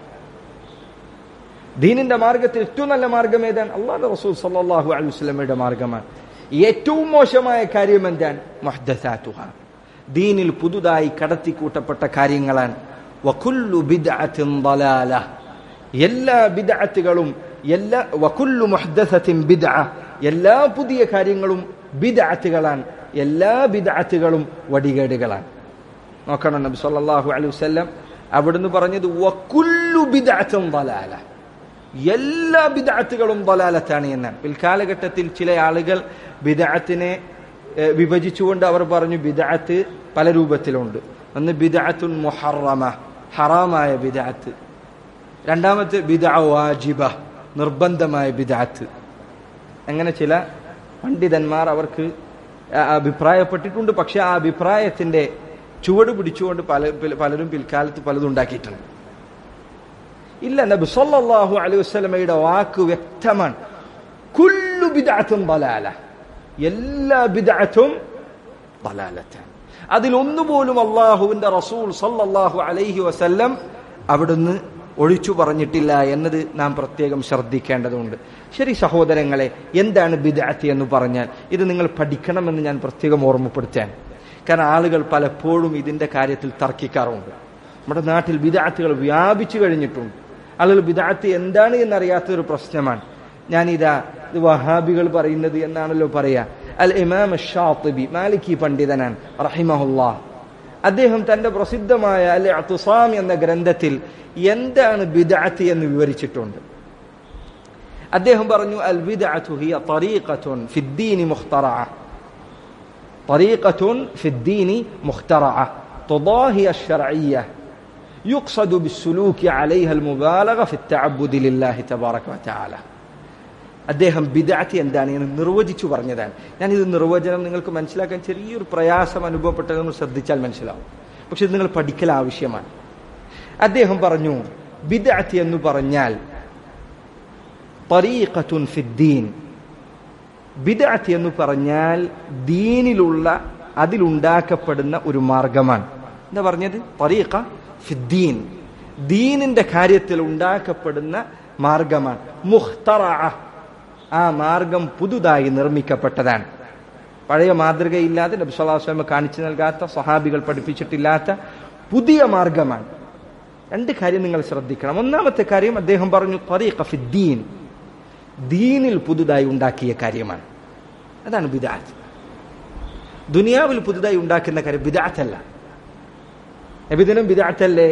ദീനിന്റെ മാർഗത്തിൽ ഏറ്റവും നല്ല മാർഗം ഏതാണ് അള്ളാഹു റസൂൽ സല്ലല്ലാഹു അലൈഹി വസല്ലമയുടെ മാർഗമാണ് ഏറ്റവും മോശമായ കാര്യം എന്താണ് മുഹ്ദസാതുഹ ദീനിൽ പുതുതായി കടത്തിക്കൂട്ടപ്പെട്ട കാര്യങ്ങളാണ് വകുല്ലു ബിദ്അത്തിൻ ളലാല എല്ലാ ബിദ്അത്തുകളും എല്ലാ വകുല്ലു മുഹ്ദസത്തിൻ ബിദ്അ എല്ലാ പുതിയ കാര്യങ്ങളും ബിദ്അത്തുകളാണ് എല്ലാ ബിദ്അത്തുകളും വടികേടുകളാണ് നോക്കണം നബി സല്ലല്ലാഹു അലൈഹി വസല്ലം അവിടുന്ന് പറഞ്ഞത് വകുല്ലു ബിദ്അത്തിൻ ളലാല എല്ലാ ബിദഅത്തുകളും ദലാലത്താണ് എന്നാണ് പിൽക്കാലഘട്ടത്തിൽ ചില ആളുകൾ ബിദഅത്തിനെ ഏഹ്, വിഭജിച്ചുകൊണ്ട് അവർ പറഞ്ഞു ബിദഅത്ത് പല രൂപത്തിലുണ്ട് ഒന്ന് ബിദഅത്തുൻ മുഹറമ ഹറാമായ ബിദഅത്ത് രണ്ടാമത്തെ ബിദഅ വാജിബ നിർബന്ധമായ ബിദഅത്ത് അങ്ങനെ ചില പണ്ഡിതന്മാർ അവർക്ക് ആ- അഭിപ്രായപ്പെട്ടിട്ടുണ്ട് പക്ഷെ ആ അഭിപ്രായത്തിന്റെ ചുവട് പിടിച്ചുകൊണ്ട് പല പല- പലരും പിൽക്കാലത്ത് പലതും ഉണ്ടാക്കിയിട്ടുണ്ട് ഇല്ല നബി സല്ലല്ലാഹു അലൈഹി വസല്ലമയുടെ വാക്ക് വ്യക്തമാണ് കുല്ലു ബിദ്അത്തും ദലാല എല്ലാ ബിദ്അത്തും ദലാലത്താണ് അതിലൊന്നുപോലും അള്ളാഹുവിന്റെ റസൂൽ സല്ലല്ലാഹു അലൈഹി വസല്ലം അവിടുന്ന് ഒഴിച്ചു പറഞ്ഞിട്ടില്ല എന്നത് നാം പ്രത്യേകം ശ്രദ്ധിക്കേണ്ടതുണ്ട് ശരി സഹോദരങ്ങളെ എന്താണ് ബിദ്അത്ത് എന്ന് പറഞ്ഞാൽ ഇത് നിങ്ങൾ പഠിക്കണമെന്ന് ഞാൻ പ്രത്യേകം ഓർമ്മപ്പെടുത്താൻ കാരണം ആളുകൾ പലപ്പോഴും ഇതിന്റെ കാര്യത്തിൽ തർക്കിക്കാറുണ്ട് നമ്മുടെ നാട്ടിൽ ബിദാത്തുകൾ വ്യാപിച്ചു കഴിഞ്ഞിട്ടുണ്ട് ആളുകൾ ബിദാത്ത് എന്താണ് എന്നറിയാത്തൊരു പ്രശ്നമാണ് ഞാനിതാ ഇത് വഹാബികൾ പറയുന്നത് എന്നാണല്ലോ പറയാ അൽ ഇമാം ഷാത്തിബി മാലിക്കി പണ്ഡിതനാണ് റഹിമഹുല്ലാ അദ്ദേഹം തന്റെ പ്രസിദ്ധമായ അൽ അത്തുസാം എന്ന ഗ്രന്ഥത്തിൽ എന്താണ് ബിദാത്ത് എന്ന് വിവരിച്ചിട്ടുണ്ട് അദ്ദേഹം പറഞ്ഞു അൽ ബിദഅത്തു ഹിയ തരീഖത്തുൻ ഫിദ്ദീനി മുഖ്തറഅ طريقة في الدين مخترعة تضاهي الشرعية يقصد بالسلوك عليها المبالغة في التعبد لله تبارك وتعالى അദ്ദേഹം ബിദാത്തി എന്താണ് എന്ന് നിർവചിച്ചു പറഞ്ഞതാണ് ഞാൻ ഇത് നിർവചനം നിങ്ങൾക്ക് മനസ്സിലാക്കാൻ ചെറിയൊരു പ്രയാസം അനുഭവപ്പെട്ടത് നിങ്ങൾ ശ്രദ്ധിച്ചാൽ മനസ്സിലാവും പക്ഷെ ഇത് നിങ്ങൾ പഠിക്കൽ ആവശ്യമാണ് അദ്ദേഹം പറഞ്ഞു ബിദാത്തി എന്ന് പറഞ്ഞാൽ തരീഖത്തുൻ ഫിദ്ദീൻ ബിദഅത്ത് എന്ന് പറഞ്ഞാൽ ദീനിലുള്ള അതിലുണ്ടാക്കപ്പെടുന്ന ഒരു മാർഗമാണ് എന്താ പറഞ്ഞത് തരീഖ ഫിദ്ദീൻ ദീനിന്റെ കാര്യത്തിൽ ഉണ്ടാക്കപ്പെടുന്ന മാർഗമാണ് മുഖ്തറ ആ മാർഗം പുതുതായി നിർമ്മിക്കപ്പെട്ടതാണ് പഴയ മാതൃകയില്ലാതെ നബി സല്ലല്ലാഹു അലൈഹി വസല്ലം കാണിച്ചു നൽകാത്ത സഹാബികൾ പഠിപ്പിച്ചിട്ടില്ലാത്ത പുതിയ മാർഗമാണ് രണ്ട് കാര്യം നിങ്ങൾ ശ്രദ്ധിക്കണം ഒന്നാമത്തെ കാര്യം അദ്ദേഹം പറഞ്ഞു ത്വരീഖ ഫിദ്ദീൻ ദീനിൽ പുതുതായി ഉണ്ടാക്കിയ കാര്യമാണ് അതാണ് ബിദാത്ത് ദുനിയാവിൽ പുതുതായി ഉണ്ടാക്കുന്ന കാര്യം ബിദാത്തല്ല നബിദിനം ബിദാത്തല്ലേ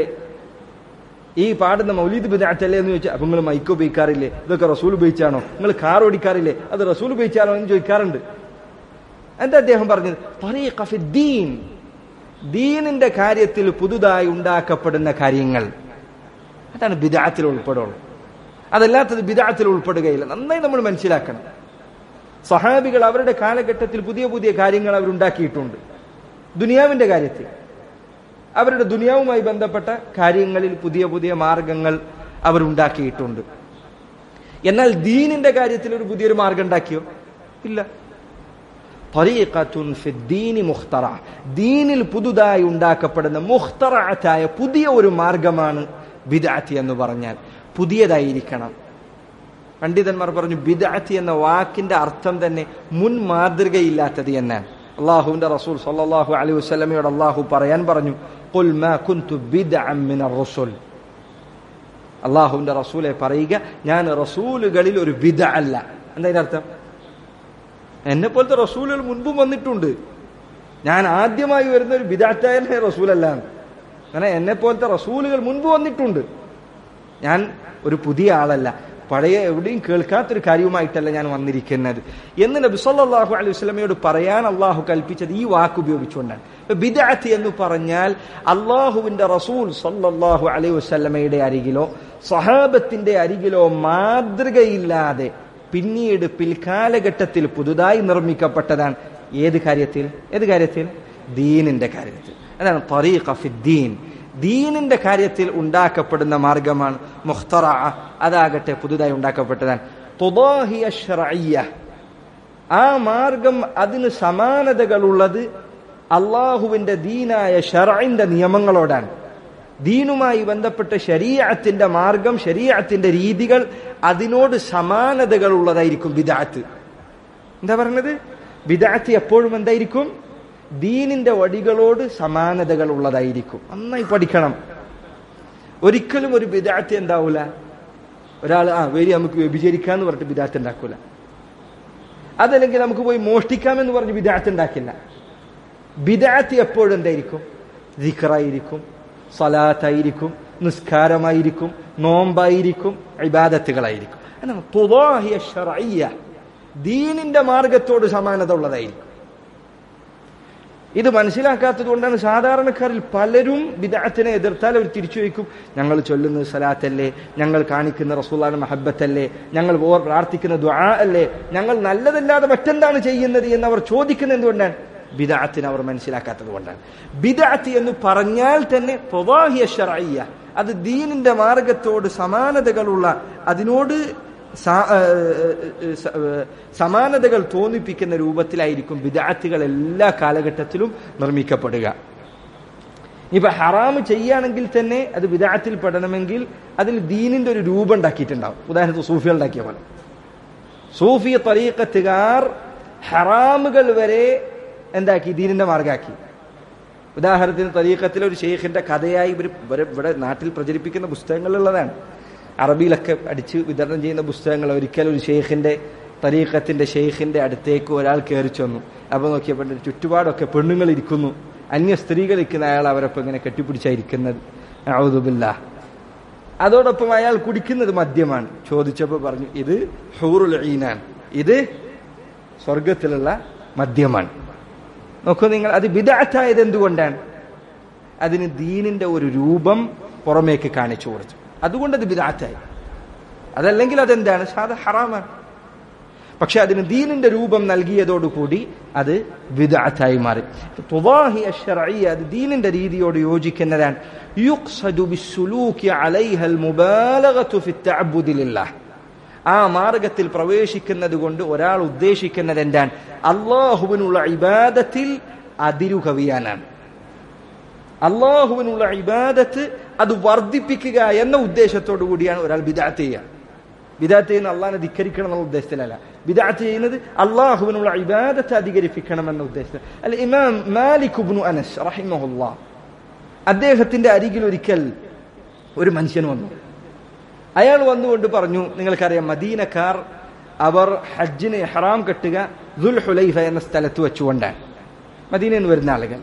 ഈ പാടുന്ന മൗലീദ് ബിദാത്തല്ലേ എന്ന് ചോദിച്ചാൽ അപ്പൊ നിങ്ങൾ മൈക്ക് ഉപയോഗിക്കാറില്ലേ ഇതൊക്കെ റസൂൽ ഉപയോഗിച്ചാണോ നിങ്ങൾ കാർ ഓടിക്കാറില്ലേ അത് റസൂൽ ഉപയോഗിച്ചാണോ എന്ന് ചോദിക്കാറുണ്ട് എന്താ അദ്ദേഹം പറഞ്ഞത് ത്വരീഖ ഫിദ്ദീൻ ദീനിന്റെ കാര്യത്തിൽ പുതുതായി ഉണ്ടാക്കപ്പെടുന്ന കാര്യങ്ങൾ അതാണ് ബിദാത്തിൽ ഉൾപ്പെടുള്ളൂ അതല്ലാത്തത് ബിദാത്തിൽ ഉൾപ്പെടുകയില്ല നന്നായി നമ്മൾ മനസ്സിലാക്കണം സഹാബികൾ അവരുടെ കാലഘട്ടത്തിൽ പുതിയ പുതിയ കാര്യങ്ങൾ അവരുണ്ടാക്കിയിട്ടുണ്ട് ദുനിയാവിന്റെ കാര്യത്തിൽ അവരുടെ ദുനിയാവുമായി ബന്ധപ്പെട്ട കാര്യങ്ങളിൽ പുതിയ പുതിയ മാർഗങ്ങൾ അവരുണ്ടാക്കിയിട്ടുണ്ട് എന്നാൽ ദീനിന്റെ കാര്യത്തിൽ ഒരു പുതിയൊരു മാർഗം ഉണ്ടാക്കിയോ ഇല്ല ത്വരീഖത്തുൻ ഫിദ്ദീനി മുഖ്തറ ദീനിൽ പുതുതായി ഉണ്ടാക്കപ്പെടുന്ന മുഖ്തറായ പുതിയ ഒരു മാർഗമാണ് ബിദാത്തി എന്ന് പറഞ്ഞാൽ പുതിയതായിരിക്കണം പണ്ഡിതന്മാർ പറഞ്ഞു ബിദാത്തി എന്ന വാക്കിന്റെ അർത്ഥം തന്നെ മുൻ മാതൃകയില്ലാത്തത് എന്നാണ് അള്ളാഹുവിന്റെ റസൂൽ സല്ലല്ലാഹു അലൈഹി വസല്ലമയോട് അള്ളാഹു പറയാൻ പറഞ്ഞു ഖുൽ മാ കുൻതു ബിദ്അൻ മിനർ റസൂൽ അള്ളാഹുവിന്റെ റസൂലെ പറയുക ഞാൻ റസൂലുകളിൽ ഒരു ബിദ അല്ല എന്താ ഇതിന്റെ അർത്ഥം എന്നെ പോലത്തെ റസൂലുകൾ മുൻപും വന്നിട്ടുണ്ട് ഞാൻ ആദ്യമായി വരുന്ന ഒരു ബിദാറ്റായ റസൂലല്ല അങ്ങനെ എന്നെ പോലത്തെ റസൂലുകൾ മുൻപ് വന്നിട്ടുണ്ട് ഞാൻ ഒരു പുതിയ ആളല്ല പഴയ എവിടെയും കേൾക്കാത്തൊരു കാര്യവുമായിട്ടല്ല ഞാൻ വന്നിരിക്കുന്നത് എന്ന് നബി സല്ലല്ലാഹു അലൈഹി വസല്ലമയോട് പറയാൻ അള്ളാഹു കൽപ്പിച്ചത് ഈ വാക്ക് ഉപയോഗിച്ചുകൊണ്ടാണ് ഇപ്പൊ ബിദഅത്ത് എന്ന് പറഞ്ഞാൽ അള്ളാഹുവിന്റെ റസൂൽ സല്ലല്ലാഹു അലൈഹി വസല്ലമയുടെ അരികിലോ സഹാബത്തിന്റെ അരികിലോ മാതൃകയില്ലാതെ പിന്നീട് പിൽക്കാലഘട്ടത്തിൽ പുതുതായി നിർമ്മിക്കപ്പെട്ടതാണ് ഏത് കാര്യത്തിൽ ഏത് കാര്യത്തിൽ ദീനിന്റെ കാര്യത്തിൽ അതാണ് തറീഖ ഫിദ്ദീൻ ദീനിന്റെ കാര്യത്തിൽ ഉണ്ടാക്കപ്പെടുന്ന മാർഗമാണ് മുഖ്തറ അതാകട്ടെ പുതുതായി ഉണ്ടാക്കപ്പെട്ടതാണ് തുദാഹിയ ശറയ്യ ആ മാർഗം അതിന് സമാനതകളുള്ളത് അള്ളാഹുവിന്റെ ദീനായ ഷറൈന്റെ നിയമങ്ങളോടാണ് ദീനുമായി ബന്ധപ്പെട്ട ശരീഅത്തിന്റെ മാർഗം ശരീഅത്തിന്റെ രീതികൾ അതിനോട് സമാനതകൾ ഉള്ളതായിരിക്കും ബിദാത്ത് എന്താ പറഞ്ഞത് ബിദാത്ത് എപ്പോഴും എന്തായിരിക്കും ദീനിന്റെ വടികളോട് സമാനതകൾ ഉള്ളതായിരിക്കും നന്നായി പഠിക്കണം ഒരിക്കലും ഒരു ബിദാത്ത് എന്താവൂല ഒരാൾ ആ വരി നമുക്ക് വ്യഭിചരിക്കാന്ന് പറഞ്ഞിട്ട് ബിദാത്ത് ഉണ്ടാക്കൂല അതല്ലെങ്കിൽ നമുക്ക് പോയി മോഷ്ടിക്കാമെന്ന് പറഞ്ഞ് ബിദാത്ത് ഉണ്ടാക്കില്ല ബിദാത്ത് എപ്പോഴും എന്തായിരിക്കും ദിഖറായിരിക്കും സലാത്തായിരിക്കും നിസ്കാരമായിരിക്കും നോമ്പായിരിക്കും ഇബാദത്തുകളായിരിക്കും എന്നാണ് തുദാഹിയ ശറയ്യ ദീനിന്റെ മാർഗത്തോട് സമാനത ഉള്ളതായിരിക്കും ഇത് മനസ്സിലാക്കാത്തത് കൊണ്ടാണ് സാധാരണക്കാരിൽ പലരും വിദാത്തിനെ എതിർത്താൽ അവർ തിരിച്ചു വയ്ക്കും ഞങ്ങൾ ചൊല്ലുന്നത് സലാത്തല്ലേ ഞങ്ങൾ കാണിക്കുന്ന റസൂലാന മഹബത്തല്ലേ ഞങ്ങൾ ഓർ പ്രാർത്ഥിക്കുന്ന ദ്വാ അല്ലേ ഞങ്ങൾ നല്ലതല്ലാതെ മറ്റെന്താണ് ചെയ്യുന്നത് എന്ന് അവർ ചോദിക്കുന്നത് എന്തുകൊണ്ടാണ് ബിദാത്തിന് അവർ മനസ്സിലാക്കാത്തത് കൊണ്ടാണ് ബിദാത്ത് എന്ന് പറഞ്ഞാൽ തന്നെ പ്രവാഹിയ ഷറയ്യ അത് ദീനിന്റെ മാർഗത്തോട് സമാനതകളുള്ള അതിനോട് സമാനതകൾ തോന്നിപ്പിക്കുന്ന രൂപത്തിലായിരിക്കും വിദാത്തുകൾ എല്ലാ കാലഘട്ടത്തിലും നിർമ്മിക്കപ്പെടുക ഇപ്പൊ ഹറാമ് ചെയ്യുകയാണെങ്കിൽ തന്നെ അത് വിദാത്തിൽ പെടണമെങ്കിൽ അതിൽ ദീനിന്റെ ഒരു രൂപം ഉണ്ടാക്കിയിട്ടുണ്ടാവും ഉദാഹരണത്തിന് സൂഫികൾ ഉണ്ടാക്കിയ പോലെ സൂഫി തരീക്കത്തുകാർ ഹറാമുകൾ വരെ എന്താക്കി ദീനിന്റെ മാർഗാക്കി ഉദാഹരണത്തിന് തരീക്കത്തിലെ ഒരു ഷെയ്ഖിന്റെ കഥയായി ഇവർ ഇവിടെ നാട്ടിൽ പ്രചരിപ്പിക്കുന്ന പുസ്തകങ്ങളുള്ളതാണ് അറബിയിലൊക്കെ അടിച്ച് വിതരണം ചെയ്യുന്ന പുസ്തകങ്ങൾ ഒരിക്കലും ഒരു ഷെയ്ഖിന്റെ തരീഖത്തിന്റെ ഷെയ്ഖിന്റെ അടുത്തേക്ക് ഒരാൾ കയറി ചെന്നു അപ്പൊ നോക്കിയപ്പോൾ ചുറ്റുപാടൊക്കെ പെണ്ണുങ്ങൾ ഇരിക്കുന്നു അന്യ സ്ത്രീകൾ ഇരിക്കുന്ന അയാൾ അവരൊപ്പം ഇങ്ങനെ കെട്ടിപ്പിടിച്ചായിരിക്കുന്നത് ഔദുബില്ല അതോടൊപ്പം അയാൾ കുടിക്കുന്നത് മദ്യമാണ് ചോദിച്ചപ്പോൾ പറഞ്ഞു ഇത് ഹൂറുൽ ഈനാൻ ഇത് സ്വർഗത്തിലുള്ള മദ്യമാണ് നോക്കൂ നിങ്ങൾ അത് വിദാറ്റായത് എന്തുകൊണ്ടാണ് അതിന് ദീനിന്റെ ഒരു രൂപം പുറമേക്ക് കാണിച്ചു കൊടുത്തു അതുകൊണ്ട് അത് ബിദാറ്റായി അതല്ലെങ്കിൽ അതെന്താണ് സാധാ ഹറാമാണ് പക്ഷെ അതിന് ദീനിന്റെ രൂപം നൽകിയതോടുകൂടി അത് വിദാറ്റായി മാറി തുവാഹി അശ്ശറഈ അത് ദീനിന്റെ രീതിയോട് യോജിക്കുന്നതാണ് യുഖ്സദു ബിസ്സുലൂകി അലൈഹൽ മുബാലഗതു ഫി തഅബ്ബുദി ലില്ലാഹ് ആ മാർഗത്തിൽ പ്രവേശിക്കുന്നത് കൊണ്ട് ഒരാൾ ഉദ്ദേശിക്കുന്നത് എന്താണ് അള്ളാഹുവിനുള്ള ഇബാദത്തിൽ അതിരു കവിയാനാണ് അള്ളാഹുവിനുള്ള ഇബാദത്ത് അത് വർദ്ധിപ്പിക്കുക എന്ന ഉദ്ദേശത്തോടു കൂടിയാണ് ഒരാൾ ബിദാത്ത് ചെയ്യുക ബിദാത്ത് ചെയ്യുന്ന അള്ളാഹിനെ ധിക്കരിക്കണം എന്നുള്ള ഉദ്ദേശത്തിലല്ല ബിദാത്ത് ചെയ്യുന്നത് അള്ളാഹുവിനുള്ള ഇബാദത്തെ അധികരിപ്പിക്കണം എന്ന ഉദ്ദേശത്തിൽ അല്ല ഇമാം മാലിക് ഇബ്നു അനസ് റഹിമഹുല്ലാ അദ്ദേഹത്തിന്റെ അരികിൽ ഒരിക്കൽ ഒരു മനുഷ്യൻ വന്നു അയാൾ വന്നുകൊണ്ട് പറഞ്ഞു നിങ്ങൾക്കറിയാം മദീനക്കാർ അവർ ഹജ്ജിന് ഹറാം കെട്ടുക ദുൽ ഹുലൈഫ എന്ന സ്ഥലത്ത് വെച്ചുകൊണ്ടാണ് മദീനയിൽ നിന്ന് വരുന്ന ആളുകൾ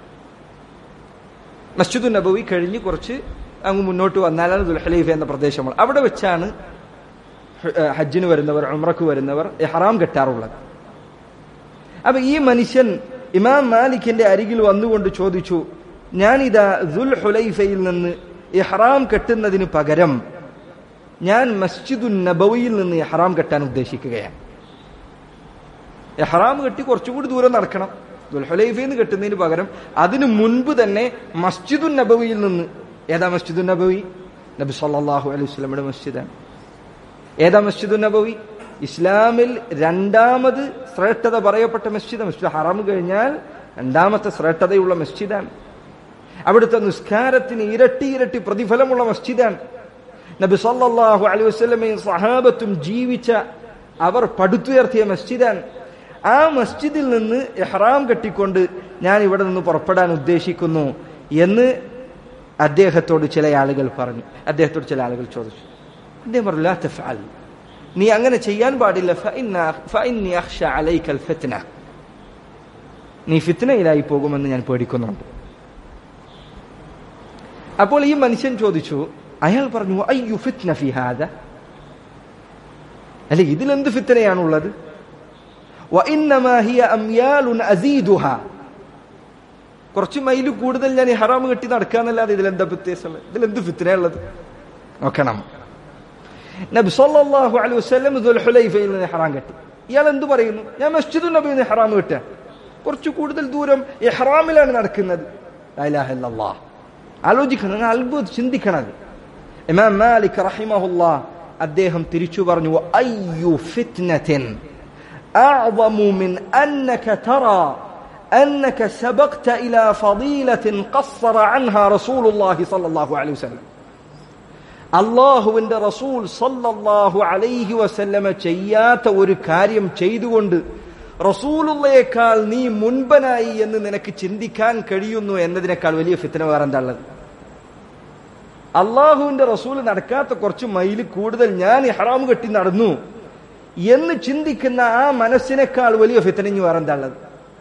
മസ്ജിദുൽ നബവി കഴിഞ്ഞ് കുറച്ച് അങ്ങ് മുന്നോട്ട് വന്നാലാണ് ദുൽ ഹുലൈഫ എന്ന പ്രദേശങ്ങൾ അവിടെ വെച്ചാണ് ഹജ്ജിന് വരുന്നവർ ഉമ്രക്ക് വരുന്നവർ ഹറാം കെട്ടാറുള്ളത് അപ്പൊ ഈ മനുഷ്യൻ ഇമാം മാലിക്കിന്റെ അരികിൽ വന്നുകൊണ്ട് ചോദിച്ചു ഞാനിതാ ദുൽ ഹുലൈഫയിൽ നിന്ന് ഇഹ്റാം കെട്ടുന്നതിന് പകരം ഞാൻ മസ്ജിദുൻ നബവിയിൽ നിന്ന് ഇഹ്റാം കെട്ടാൻ ഉദ്ദേശിക്കുകയാണ് ഇഹ്റാം കെട്ടി കുറച്ചുകൂടി ദൂരം നടക്കണം ദുൽഹുലൈഫയിൽ നിന്ന് കെട്ടുന്നതിന് പകരം അതിനു മുൻപ് തന്നെ മസ്ജിദുൻ നബവിയിൽ നിന്ന് ഏതാ മസ്ജിദുൻ നബവി നബി സല്ലല്ലാഹു അലൈഹി വസല്ലമയുടെ മസ്ജിദാണ് ഏതാ മസ്ജിദുൻ നബവി ഇസ്ലാമിൽ രണ്ടാമത് ശ്രേഷ്ഠത പറയപ്പെട്ട മസ്ജിദ് മസ്ജിദ് ഹറാം കഴിഞ്ഞാൽ രണ്ടാമത്തെ ശ്രേഷ്ഠതയുള്ള മസ്ജിദാണ് അവിടുത്തെ നിസ്കാരത്തിന് ഇരട്ടി ഇരട്ടി പ്രതിഫലമുള്ള മസ്ജിദാണ് നബി സല്ലല്ലാഹു അലൈഹി വസല്ലമയും സഹാബത്തും ജീവിച്ച അവർ പടുത്തുയർത്തിയ മസ്ജിദാണ് ആ മസ്ജിദിൽ നിന്ന് ഇഹ്റാം കെട്ടിക്കൊണ്ട് ഞാൻ ഇവിടെ നിന്ന് പുറപ്പെടാൻ ഉദ്ദേശിക്കുന്നു എന്ന് അദ്ദേഹത്തോട് ചില ആളുകൾ പറഞ്ഞു അദ്ദേഹത്തോട് ചില ആളുകൾ ചോദിച്ചു അദ്ദേഹം പറഞ്ഞു "ലാ തഫ്അൽ." നീ അങ്ങനെ ചെയ്യാൻ പാടില്ല ഫഇന്ന- ഫഇന്നി അഖ്ശ അലൈക്കൽ ഫിത്ന. നീ ഫിത്നയിലായി പോകുമെന്ന് ഞാൻ പേടിക്കുന്നുണ്ട് അപ്പോൾ ഈ മനുഷ്യൻ ചോദിച്ചു അയാൾ പറഞ്ഞു അയ്യു ഫിത്ന ഫി ഹാദ അല്ലെ ഇതിലെന്ത് ഫിത്തനയാണുള്ളത് وإنما هي أميال أزيدها കുറച്ച് മൈല് കൂടുതൽ ഞാൻ ഈ ഹറാം കെട്ടി നടക്കാന്നല്ലാതെ ഇതിലെന്താ വ്യത്യാസമുള്ളത് ഇതിലെന്ത് ഫിത്തനയുള്ളത് നോക്കണം നബി സല്ലല്ലാഹു അലൈഹി വസല്ലം ദുൽഹുലൈഫയിൽ നിന്ന് ഹറാം കെട്ടി ഇയാൾ എന്ത് പറയുന്നു ഞാൻ മസ്ജിദുൽ നബിയിൽ നിന്ന് ഹറാം കെട്ടാൻ കുറച്ച് കൂടുതൽ ദൂരം ഇഹ്റാമിലാണ് നടക്കുന്നത് ലാ ഇലാഹ ഇല്ലല്ലാഹ് ആലോചിക്കണം നിങ്ങൾ അത്ഭുതം ചിന്തിക്കണം അത് ഇമാം മാലിക് റഹിമഹുല്ലാ അദ്ദേഹം തിരിച്ചു പറഞ്ഞു അയ്യു ഫിത്നത്തിൻ أعظم من أنك ترى أنك سبقت إلى فضيلة قصر عنها رسول الله صلى الله عليه وسلم അള്ളാഹുവിന്റെ റസൂൽ സല്ലല്ലാഹു അലൈഹി വസല്ലമ ചെയ്യാത്ത ഒരു കാര്യം ചെയ്തുകൊണ്ട് റസൂലുള്ളയേക്കാൾ നീ മുൻപനായി എന്ന് നിനക്ക് ചിന്തിക്കാൻ കഴിയുന്നു എന്നതിനേക്കാൾ വലിയ ഫിത്തന വേറെ എന്താ ഉള്ളത് അള്ളാഹുവിന്റെ റസൂൽ നടക്കാത്ത കുറച്ച് മൈല് കൂടുതൽ ഞാൻ ഇഹ്റാം കെട്ടി നടന്നു എന്ന് ചിന്തിക്കുന്ന ആ മനസ്സിനേക്കാൾ വലിയ ഫിത്തനഞ്ഞു വേറെ എന്താ ഉള്ളത്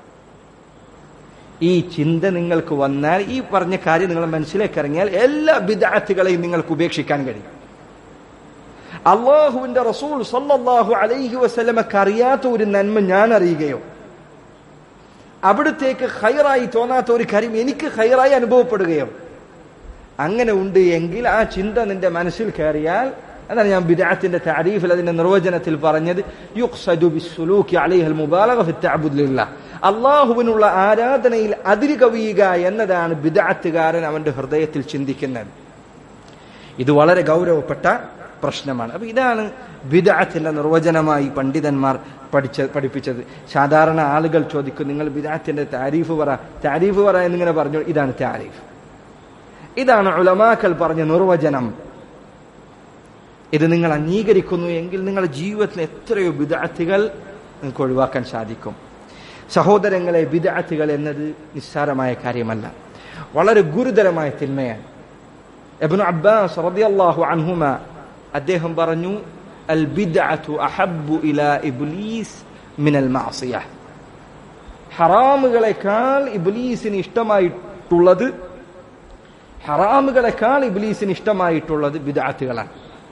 ഈ ചിന്ത നിങ്ങൾക്ക് വന്നാൽ ഈ പറഞ്ഞ കാര്യം നിങ്ങൾ മനസ്സിലേക്ക് ഇറങ്ങിയാൽ എല്ലാ ബിദാത്തുകളെയും നിങ്ങൾക്ക് ഉപേക്ഷിക്കാൻ കഴിയും അള്ളാഹുവിന്റെ റസൂൽ സല്ലല്ലാഹു അലൈഹി വസല്ലമക്ക് അറിയാത്ത ഒരു നന്മ ഞാൻ അറിയുകയോ അവിടത്തേക്ക് ഹൈറായി തോന്നാത്ത ഒരു കാര്യം എനിക്ക് ഹൈറായി അനുഭവപ്പെടുകയോ അങ്ങനെ ഉണ്ട് എങ്കിൽ ആ ചിന്ത നിന്റെ മനസ്സിൽ കയറിയാൽ അതാണ് ഞാൻ ബിദഅത്തിന്റെ താരീഫിൽ അതിന്റെ നിർവചനത്തിൽ പറഞ്ഞത് യുഖ്സദു ബിസ്സുലൂക്കി അലൈഹൽ മുബാലഗ ഫി തഅബ്ബുദ് ലില്ലാഹ് അള്ളാഹുവിനുള്ള ആരാധനയിൽ അതിര് കവിയുക എന്നതാണ് ബിദഅത്തുകാരൻ അവന്റെ ഹൃദയത്തിൽ ചിന്തിക്കുന്നത് ഇത് വളരെ ഗൗരവപ്പെട്ട പ്രശ്നമാണ് അപ്പൊ ഇതാണ് ബിദഅത്തിന്റെ നിർവചനമായി പണ്ഡിതന്മാർ പഠിച്ച പഠിപ്പിച്ചത് സാധാരണ ആളുകൾ ചോദിക്കും നിങ്ങൾ ബിദഅത്തിന്റെ താരീഫ് പറ താരീഫ് പറ എന്നിങ്ങനെ പറഞ്ഞു ഇതാണ് താരീഫ് ഇതാണ് ഉലമാക്കൽ പറഞ്ഞ നിർവചനം ഇത് നിങ്ങൾ അംഗീകരിക്കുന്നു എങ്കിൽ നിങ്ങളുടെ ജീവിതത്തിൽ എത്രയോ ബിദഅത്തുകൾ നിങ്ങൾക്ക് ഒഴിവാക്കാൻ സാധിക്കും സഹോദരങ്ങളെ ബിദഅത്തുകൾ എന്നത് നിസ്സാരമായ കാര്യമല്ല വളരെ ഗുരുതരമായ തിന്മയാണ് എബ്നു അബ്ബാസ് റളിയല്ലാഹു അൻഹുമ അദ്ദേഹം പറഞ്ഞു അൽ ബിദ്അത്തു അഹബ്ബു ഇലാ ഇബ്ലീസ് മിനൽ മഅസിയ ഹറാമുകളെക്കാൾ ഇബ്ലീസിന് ഇഷ്ടമായിട്ടുള്ളത് ഹറാമുകളെക്കാൾ ഇബ്ലീസിന് ഇഷ്ടമായിട്ടുള്ളത് ബിദഅത്തുകളാണ്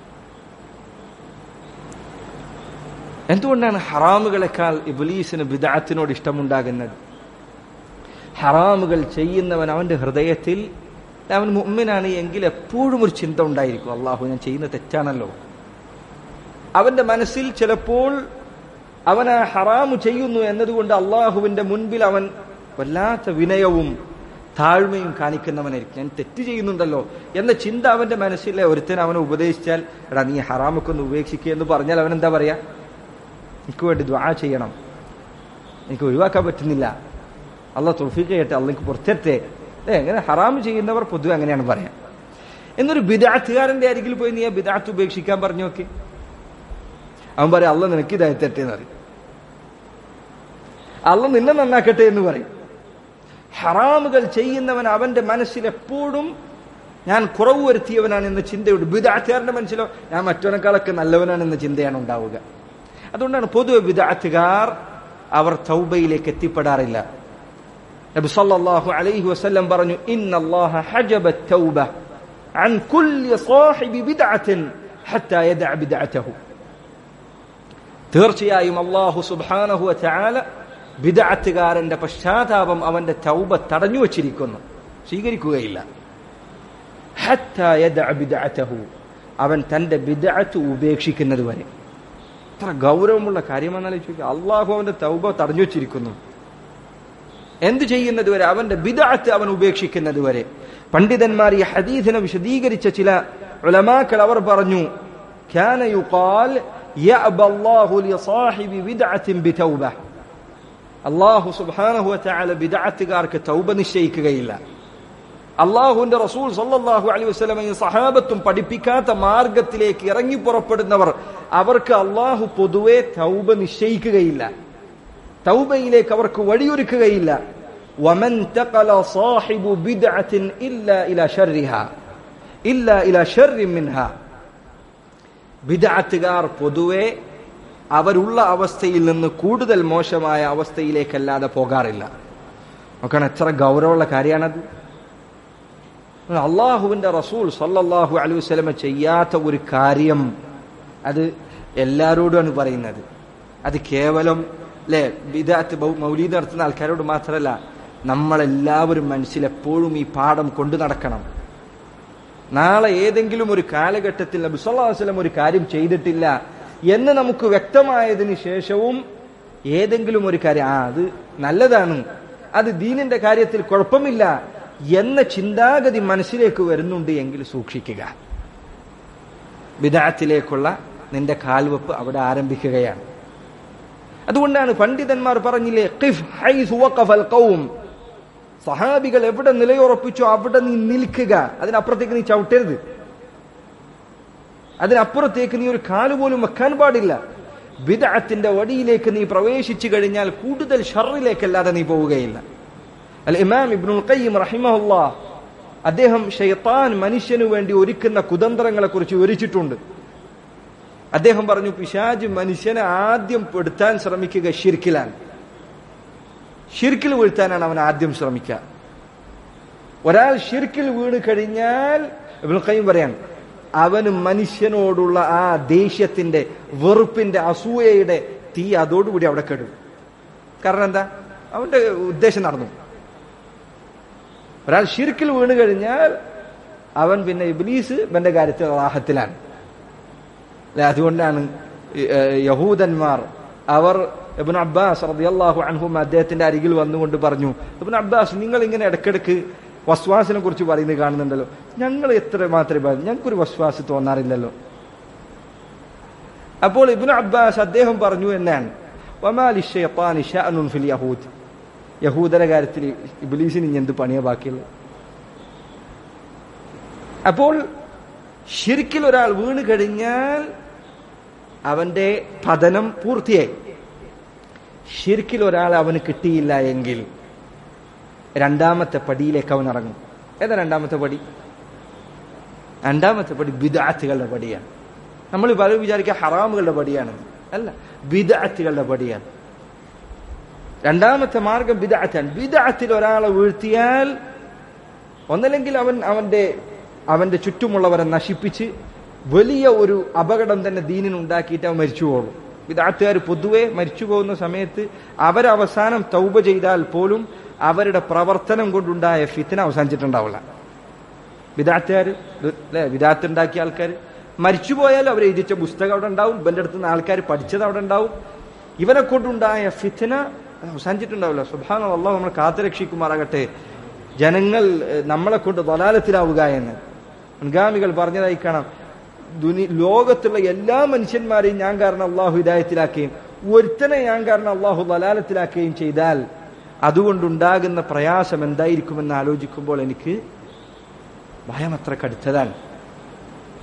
എന്തുകൊണ്ടാണ് ഹറാമുകളെക്കാൾ ഇബ്ലീസിന് ബിദഅത്തിനോട് ഇഷ്ടമുണ്ടാകുന്നത് ഹറാമുകൾ ചെയ്യുന്നവൻ അവന്റെ ഹൃദയത്തിൽ അവൻ മുമ്മിനാണ് എങ്കിൽ എപ്പോഴും ഒരു ചിന്ത ഉണ്ടായിരിക്കും അള്ളാഹു ഞാൻ ചെയ്യുന്ന തെറ്റാണല്ലോ അവന്റെ മനസ്സിൽ ചിലപ്പോൾ അവൻ ആ ഹറാമു ചെയ്യുന്നു എന്നതുകൊണ്ട് അള്ളാഹുവിന്റെ മുൻപിൽ അവൻ വല്ലാത്ത വിനയവും താഴ്മയും കാണിക്കുന്നവനായിരിക്കും ഞാൻ തെറ്റ് ചെയ്യുന്നുണ്ടല്ലോ എന്ന ചിന്ത അവന്റെ മനസ്സിലെ ഒരുത്തൻ അവനെ ഉപദേശിച്ചാൽ എടാ നീ ഹറാമൊക്കെ ഒന്ന് ഉപേക്ഷിക്കുക എന്ന് പറഞ്ഞാൽ അവൻ എന്താ പറയാ എനിക്ക് വേണ്ടി ദ്വാ ചെയ്യണം എനിക്ക് ഒഴിവാക്കാൻ പറ്റുന്നില്ല അള്ളാഹ് തൊഫീക്ക് ചെയ്യട്ടെ അള്ളക്ക് പുറത്തെത്തെ ഏ അങ്ങനെ ഹറാം ചെയ്യുന്നവർ പൊതുവെ അങ്ങനെയാണ് പറയാം എന്നൊരു ബിദാത്തുകാരന്റെ അരികിൽ പോയി നീ ആ ബിദാത്ത് ഉപേക്ഷിക്കാൻ പറഞ്ഞു നോക്കി അവൻ പറയും അല്ല നിനക്ക് ഇതായി തെറ്റെന്ന് പറയും അല്ല നിന്നെ നന്നാക്കട്ടെ എന്ന് പറയും ഹറാമുകൾ ചെയ്യുന്നവൻ അവന്റെ മനസ്സിൽ എപ്പോഴും ഞാൻ കുറവ് വരുത്തിയവനാണ് എന്ന ചിന്തയുണ്ട് ബിദാറ്റുകാരന്റെ മനസ്സിലോ ഞാൻ മറ്റവനേക്കാളൊക്കെ നല്ലവനാണെന്ന ചിന്തയാണ് ഉണ്ടാവുക അതുകൊണ്ടാണ് പൊതുവെ ബിദാറ്റുകാർ അവർ തൗബയിലേക്ക് എത്തിപ്പെടാറില്ല നബി സല്ലല്ലാഹു അലൈഹി വസല്ലം പറഞ്ഞു ഇന്നല്ലാഹ ഹജബ തൗബ عن كل صاحب بدعة حتى يدع بدعته തീർച്ചയായും അള്ളാഹു സുബ്ഹാനഹു വതആല ബിദഅത്തുകാരന്റെ പശ്ചാത്താപം അവന്റെ തൗബ തടഞ്ഞു വച്ചിരിക്കുന്നു സ്വീകരിക്കുകയില്ല ഹത്താ യദഅ ബിദഅതഹു അവൻ തന്റെ ബിദഅത്ത് ഉപേക്ഷിക്കുന്നത് വരെ എത്ര ഗൗരവമുള്ള കാര്യമാണെന്നാലും ചോദിക്കുക അള്ളാഹു അവന്റെ തൗബ തടഞ്ഞു വച്ചിരിക്കുന്നു എന്ത് ചെയ്യുന്നത് വരെ അവന്റെ ബിദഅത്ത് അവൻ ഉപേക്ഷിക്കുന്നത് വരെ പണ്ഡിതന്മാർ ഈ ഹദീസിനെ വിശദീകരിച്ച ചില ഉലമാക്കൾ അവർ പറഞ്ഞു كان يقال يأبى الله لصاحب بدعة بتوبة അള്ളാഹു സുബ്ഹാനഹു വതആല ബിദഅത്തുകാർക്ക് തൗബ നിശ്ചയിക്കുകയില്ല അള്ളാഹുവിന്റെ റസൂൽ സല്ലല്ലാഹു അലൈഹി വസല്ലമയും സഹാബത്തും പഠിപ്പിക്കാത്ത മാർഗത്തിലേക്ക് ഇറങ്ങി പുറപ്പെടുന്നവർ അവർക്ക് അള്ളാഹു പൊതുവെ തൗബ നിശ്ചയിക്കുകയില്ല തൗബയിലേക്ക് അവർക്ക് വഴിയൊരുക്കുകയില്ല ومن تقل صاحب بدعة إلا إلى شرها إلا إلى شر منها ബിദഅത്തുകാർ പൊതുവെ അവരുള്ള അവസ്ഥയിൽ നിന്ന് കൂടുതൽ മോശമായ അവസ്ഥയിലേക്കല്ലാതെ പോകാറില്ല നോക്കണം എത്ര ഗൗരവമുള്ള കാര്യമാണത് അള്ളാഹുവിന്റെ റസൂൽ സല്ലല്ലാഹു അലൈഹി വസല്ലമ ചെയ്യാത്ത ഒരു കാര്യം അത് എല്ലാരോടുമാണ് പറയുന്നത് അത് കേവലം അല്ലെ വിദാത്ത് മൗലീദ് നടത്തുന്ന ആൾക്കാരോട് മാത്രമല്ല നമ്മളെല്ലാവരും മനസ്സിലെപ്പോഴും ഈ പാഠം കൊണ്ടു നടക്കണം നാളെ ഏതെങ്കിലും ഒരു കാലഘട്ടത്തിൽ നബി സല്ലല്ലാഹു അലൈഹി വസല്ലം ഒരു കാര്യം ചെയ്തിട്ടില്ല എന്ന് നമുക്ക് വ്യക്തമായതിന് ശേഷവും ഏതെങ്കിലും ഒരു കാര്യം ആ അത് നല്ലതാണ് അത് ദീനിന്റെ കാര്യത്തിൽ കുഴപ്പമില്ല എന്ന ചിന്താഗതി മനസ്സിലേക്ക് വരുന്നുണ്ട് എങ്കിൽ സൂക്ഷിക്കുക വിദാത്തിലേക്കുള്ള നിന്റെ കാൽവെപ്പ് അവിടെ ആരംഭിക്കുകയാണ് അതുകൊണ്ടാണ് പണ്ഡിതന്മാർ പറഞ്ഞില്ലേ ഖിഫ് ഹൈസ് വഖഫൽ ഖൗം സഹാബികൾ എവിടെ നിലയുറപ്പിച്ചോ അവിടെ നീ നിൽക്കുക അതിനപ്പുറത്തേക്ക് നീ ചവിട്ടരുത് അതിനപ്പുറത്തേക്ക് നീ ഒരു കാലുപോലും വെക്കാൻ പാടില്ല ബിദഅത്തിന്റെ വടിയിലേക്ക് നീ പ്രവേശിച്ചു കഴിഞ്ഞാൽ കൂടുതൽ ഷറിലേക്കല്ലാതെ നീ പോവുകയില്ല അൽ ഇമാം ഇബ്നുൽ ഖയ്യിം റഹിമഹുല്ലാ അദ്ദേഹം ഷെയ്ത്താൻ മനുഷ്യനു വേണ്ടി ഒരുക്കുന്ന കുതന്ത്രങ്ങളെ കുറിച്ച് വിവരിച്ചിട്ടുണ്ട് അദ്ദേഹം പറഞ്ഞു പിശാജ് മനുഷ്യനെ ആദ്യം പെടുത്താൻ ശ്രമിക്കുക ഷിർക്കിലാണ് ഷിർക്കിൽ വീഴ്ത്താനാണ് അവൻ ആദ്യം ശ്രമിക്കുക ഒരാൾ ഷിർക്കിൽ വീണ് കഴിഞ്ഞാൽ ഇബ്നുൽ ഖയ്യിം പറയാൻ അവന് മനുഷ്യനോടുള്ള ആ ദേഷ്യത്തിന്റെ വെറുപ്പിന്റെ അസൂയയുടെ തീ അതോടുകൂടി അവിടെ കെടും കാരണം എന്താ അവന്റെ ഉദ്ദേശം നടന്നു ഒരാൾ ഷിർക്കിൽ വീണ് കഴിഞ്ഞാൽ അവൻ പിന്നെ ഇബ്ലീസ് ഇവന്റെ കാര്യത്തിൽ റാഹത്തിലാണ് അല്ലെ അതുകൊണ്ടാണ് യഹൂദന്മാർ അവർ ഇബ്നു അബ്ബാസ് റളിയല്ലാഹു അൻഹും അദ്ദേഹത്തിന്റെ അരികിൽ വന്നുകൊണ്ട് പറഞ്ഞു ഇബ്നു അബ്ബാസ് നിങ്ങൾ ഇങ്ങനെ ഇടക്കിടക്ക് വസ്വാസിനെ കുറിച്ച് പറയുന്നത് കാണുന്നുണ്ടല്ലോ ഞങ്ങൾ എത്ര മാത്രമേ ഞങ്ങൾക്കൊരു വസ്വാസ് തോന്നാറില്ലല്ലോ അപ്പോൾ ഇബ്നു അബ്ബാസ് അദ്ദേഹം പറഞ്ഞു എന്നാണ് വമാലി ഷൈത്താനി ശഅനുൻ ഫിൽ യഹൂദ് യഹൂദര കാര്യത്തിൽ ഇബ്ലീസിന് ഇനി എന്ത് പണിയാ ബാക്കിയുള്ളത് അപ്പോൾ ശരിക്കിൽ ഒരാൾ വീണ് കഴിഞ്ഞാൽ അവന്റെ പതനം പൂർത്തിയായി ശരിക്കിൽ ഒരാൾ അവന് കിട്ടിയില്ല എങ്കിൽ രണ്ടാമത്തെ പടിയിലേക്ക് അവൻ ഇറങ്ങും ഏതാ രണ്ടാമത്തെ പടി രണ്ടാമത്തെ പടി ബിദാത്തുകളുടെ പടിയാണ് നമ്മൾ പലരും വിചാരിക്കുക ഹറാമുകളുടെ പടിയാണ് അല്ല ബിദാത്തുകളുടെ പടിയാണ് രണ്ടാമത്തെ മാർഗം ബിദാത്താണ് ബിദാത്തിൽ ഒരാളെ വീഴ്ത്തിയാൽ ഒന്നല്ലെങ്കിൽ അവൻ അവന്റെ അവന്റെ ചുറ്റുമുള്ളവരെ നശിപ്പിച്ച് വലിയ ഒരു അപകടം തന്നെ ദീനിന് ഉണ്ടാക്കിയിട്ട് അവൻ മരിച്ചു പോകും വിദാത്തുകാർ പൊതുവെ മരിച്ചു പോകുന്ന സമയത്ത് അവരവസാനം തൗബ ചെയ്താൽ പോലും അവരുടെ പ്രവർത്തനം കൊണ്ടുണ്ടായ ഫിത്തിന അവസാനിച്ചിട്ടുണ്ടാവില്ല വിദാത്തുകാർ അല്ലെ വിദാത്ത് ഉണ്ടാക്കിയ ആൾക്കാർ മരിച്ചുപോയാലും അവർ എഴുതിച്ച പുസ്തകം അവിടെ ഉണ്ടാവും ഇവന്റെ അടുത്ത് നിന്ന് ആൾക്കാർ പഠിച്ചത് അവിടെ ഉണ്ടാവും ഇവനെ കൊണ്ടുണ്ടായ ഫിത്തിന അവസാനിച്ചിട്ടുണ്ടാവില്ല സുഭാന അള്ളാഹ് നമ്മൾ കാത്തുരക്ഷിക്കുമാറാകട്ടെ ജനങ്ങൾ നമ്മളെ കൊണ്ട് ദലാലത്തിലാവുക എന്ന് മുൻഗാമികൾ പറഞ്ഞതായി കാണാം ദുനി ലോകത്തുള്ള എല്ലാ മനുഷ്യന്മാരെയും ഞാൻ കാരണം അള്ളാഹു ഹിദായത്തിലാക്കുകയും ഒരുത്തനെ ഞാൻ കാരണം അള്ളാഹു ദലാലത്തിലാക്കുകയും ചെയ്താൽ അതുകൊണ്ടുണ്ടാകുന്ന പ്രയാസം എന്തായിരിക്കുമെന്ന് ആലോചിക്കുമ്പോൾ എനിക്ക് ഭയം അത്ര കടുത്തതാണ്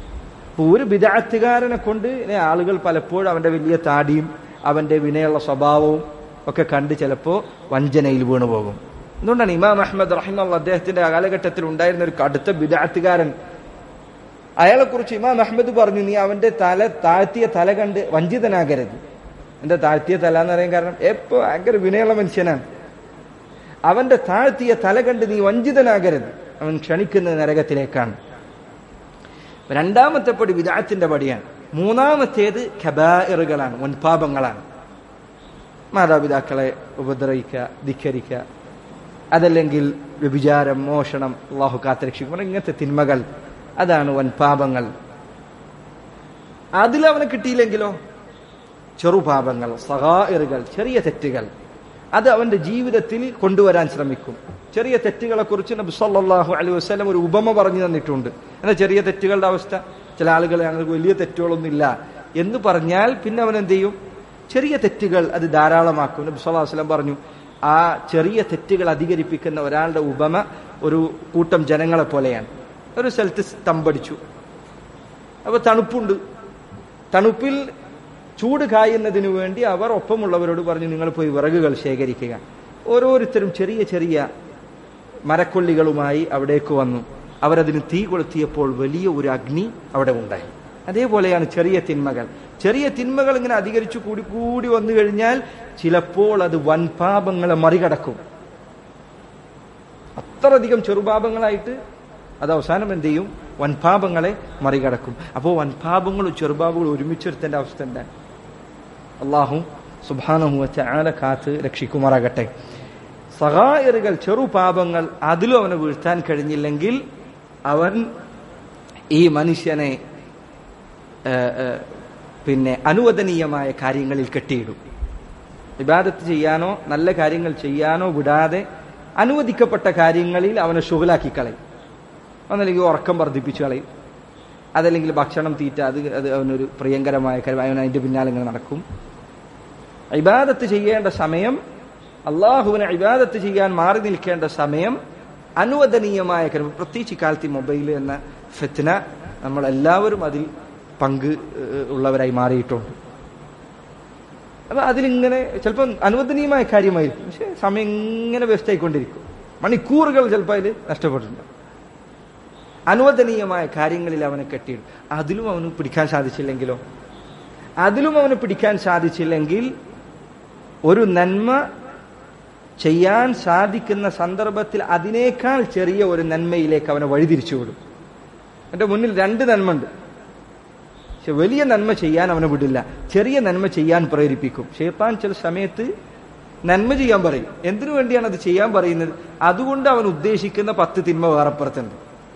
അപ്പൊ ഒരു വിദാത്തുകാരനെ കൊണ്ട് ഇങ്ങനെ ആളുകൾ പലപ്പോഴും അവന്റെ വലിയ താടിയും അവന്റെ വിനയുള്ള സ്വഭാവവും ഒക്കെ കണ്ട് ചിലപ്പോ വഞ്ചനയിൽ വീണു പോകും എന്തുകൊണ്ടാണ് ഇമാം അഹമ്മദ് റഹിമുള്ള അദ്ദേഹത്തിന്റെ കാലഘട്ടത്തിൽ ഉണ്ടായിരുന്ന ഒരു കടുത്ത വിദാത്തുകാരൻ അയാളെ കുറിച്ച് ഇമാം അഹമ്മദ് പറഞ്ഞു നീ അവന്റെ തല താഴ്ത്തിയ തല കണ്ട് വഞ്ചിതനാകരുത് എന്റെ താഴ്ത്തിയ തല എന്ന് പറയാൻ കാരണം എപ്പോ ഭയങ്കര വിനയുള്ള മനുഷ്യനാണ് അവന്റെ താഴ്ത്തിയ തല കണ്ട് നീ വഞ്ചിതനാകരുത് അവൻ ക്ഷണിക്കുന്ന നരകത്തിലേക്കാണ് രണ്ടാമത്തെ പടി വിദാത്തിന്റെ പടിയാണ് മൂന്നാമത്തേത് ഖബാറുകളാണ് മുൻപാപങ്ങളാണ് മാതാപിതാക്കളെ ഉപദ്രവിക്കുക ധിക്കരിക്കുക അതല്ലെങ്കിൽ വ്യഭിചാരം മോഷണം അള്ളാഹു കാത്തരക്ഷിക്കും ഇങ്ങനത്തെ തിന്മകൾ അതാണ് വൻപാപങ്ങൾ അതിലവനെ കിട്ടിയില്ലെങ്കിലോ ചെറുപാപങ്ങൾ സഹായറുകൾ ചെറിയ തെറ്റുകൾ അത് അവന്റെ ജീവിതത്തിൽ കൊണ്ടുവരാൻ ശ്രമിക്കും ചെറിയ തെറ്റുകളെ കുറിച്ച് നബി സല്ലല്ലാഹു അലൈഹി വസല്ലം ഒരു ഉപമ പറഞ്ഞു തന്നിട്ടുണ്ട് എന്നാൽ ചെറിയ തെറ്റുകളുടെ അവസ്ഥ ചില ആളുകൾ ഞങ്ങൾക്ക് വലിയ തെറ്റുകളൊന്നുമില്ല എന്ന് പറഞ്ഞാൽ പിന്നെ അവൻ എന്ത് ചെയ്യും ചെറിയ തെറ്റുകൾ അത് ധാരാളമാക്കും നബി സല്ലല്ലാഹു അലൈഹി വസല്ലം പറഞ്ഞു ആ ചെറിയ തെറ്റുകൾ അധികരിപ്പിക്കുന്ന ഒരാളുടെ ഉപമ ഒരു കൂട്ടം ജനങ്ങളെ പോലെയാണ് ഒരു സ്ഥലത്ത് തമ്പടിച്ചു അപ്പൊ തണുപ്പുണ്ട് തണുപ്പിൽ ചൂട് കായുന്നതിന് വേണ്ടി അവർ ഒപ്പമുള്ളവരോട് പറഞ്ഞു നിങ്ങൾ പോയി വിറകുകൾ ശേഖരിക്കുക ഓരോരുത്തരും ചെറിയ ചെറിയ മരക്കൊള്ളികളുമായി അവിടേക്ക് വന്നു അവരതിന് തീ കൊളുത്തിയപ്പോൾ വലിയ ഒരു അഗ്നി അവിടെ ഉണ്ടായി അതേപോലെയാണ് ചെറിയ തിന്മകൾ ചെറിയ തിന്മകൾ ഇങ്ങനെ അധികരിച്ചു കൂടി കൂടി വന്നു കഴിഞ്ഞാൽ ചിലപ്പോൾ അത് വൻപാപങ്ങളെ മറികടക്കും അത്രയധികം ചെറുപാപങ്ങളായിട്ട് അത് അവസാനം എന്ത് ചെയ്യും വൻപാപങ്ങളെ മറികടക്കും അപ്പോൾ വൻപാപങ്ങളും ചെറുപാപങ്ങളും ഒരുമിച്ചെടുത്തേണ്ട അവസ്ഥ എന്താ അള്ളാഹു സുബാനഹുവച്ച ആനെ കാത്ത് രക്ഷിക്കുമാറാകട്ടെ സഹായറുകൾ ചെറുപാപങ്ങൾ അതിലും അവനെ വീഴ്ത്താൻ കഴിഞ്ഞില്ലെങ്കിൽ അവൻ ഈ മനുഷ്യനെ പിന്നെ അനുവദനീയമായ കാര്യങ്ങളിൽ കെട്ടിയിടും ഇബാദത്ത് ചെയ്യാനോ നല്ല കാര്യങ്ങൾ ചെയ്യാനോ വിടാതെ അനുവദിക്കപ്പെട്ട കാര്യങ്ങളിൽ അവനെ ഷുഗലാക്കി കളയും ഒന്നല്ലെങ്കിൽ ഉറക്കം വർദ്ധിപ്പിച്ചു കളയും അതല്ലെങ്കിൽ ഭക്ഷണം തീറ്റ അത് അത് അവനൊരു പ്രിയങ്കരമായ കാര്യം അവൻ അതിന്റെ പിന്നാലെ ഇങ്ങനെ നടക്കും ഇബാദത്ത് ചെയ്യേണ്ട സമയം അള്ളാഹുവിനെ ഇബാദത്ത് ചെയ്യാൻ മാറി നിൽക്കേണ്ട സമയം അനുവദനീയമായ കാര്യം പ്രത്യേകിച്ച് കാലത്ത് മൊബൈൽ എന്ന ഫെത്തിന നമ്മളെല്ലാവരും അതിൽ പങ്ക് ഉള്ളവരായി മാറിയിട്ടുണ്ട് അപ്പൊ അതിലിങ്ങനെ ചിലപ്പോൾ അനുവദനീയമായ കാര്യമായിരിക്കും പക്ഷെ സമയം ഇങ്ങനെ വേസ്റ്റ് ആയിക്കൊണ്ടിരിക്കും മണിക്കൂറുകൾ ചിലപ്പോൾ അതിൽ നഷ്ടപ്പെട്ടിട്ടുണ്ട് അനുവദനീയമായ കാര്യങ്ങളിൽ അവനെ കെട്ടിയിടും അതിലും അവന് പിടിക്കാൻ സാധിച്ചില്ലെങ്കിലോ അതിലും അവന് പിടിക്കാൻ സാധിച്ചില്ലെങ്കിൽ ഒരു നന്മ ചെയ്യാൻ സാധിക്കുന്ന സന്ദർഭത്തിൽ അതിനേക്കാൾ ചെറിയ ഒരു നന്മയിലേക്ക് അവനെ വഴിതിരിച്ചു വിടും എന്റെ മുന്നിൽ രണ്ട് നന്മ ഉണ്ട് പക്ഷെ വലിയ നന്മ ചെയ്യാൻ അവനെ വിടില്ല ചെറിയ നന്മ ചെയ്യാൻ പ്രേരിപ്പിക്കും ഷേപ്പാൻ ചില സമയത്ത് നന്മ ചെയ്യാൻ പറയും എന്തിനു വേണ്ടിയാണ് അത് ചെയ്യാൻ പറയുന്നത് അതുകൊണ്ട് അവൻ ഉദ്ദേശിക്കുന്ന പത്ത് തിന്മ വേറെപ്പുറത്തുണ്ട്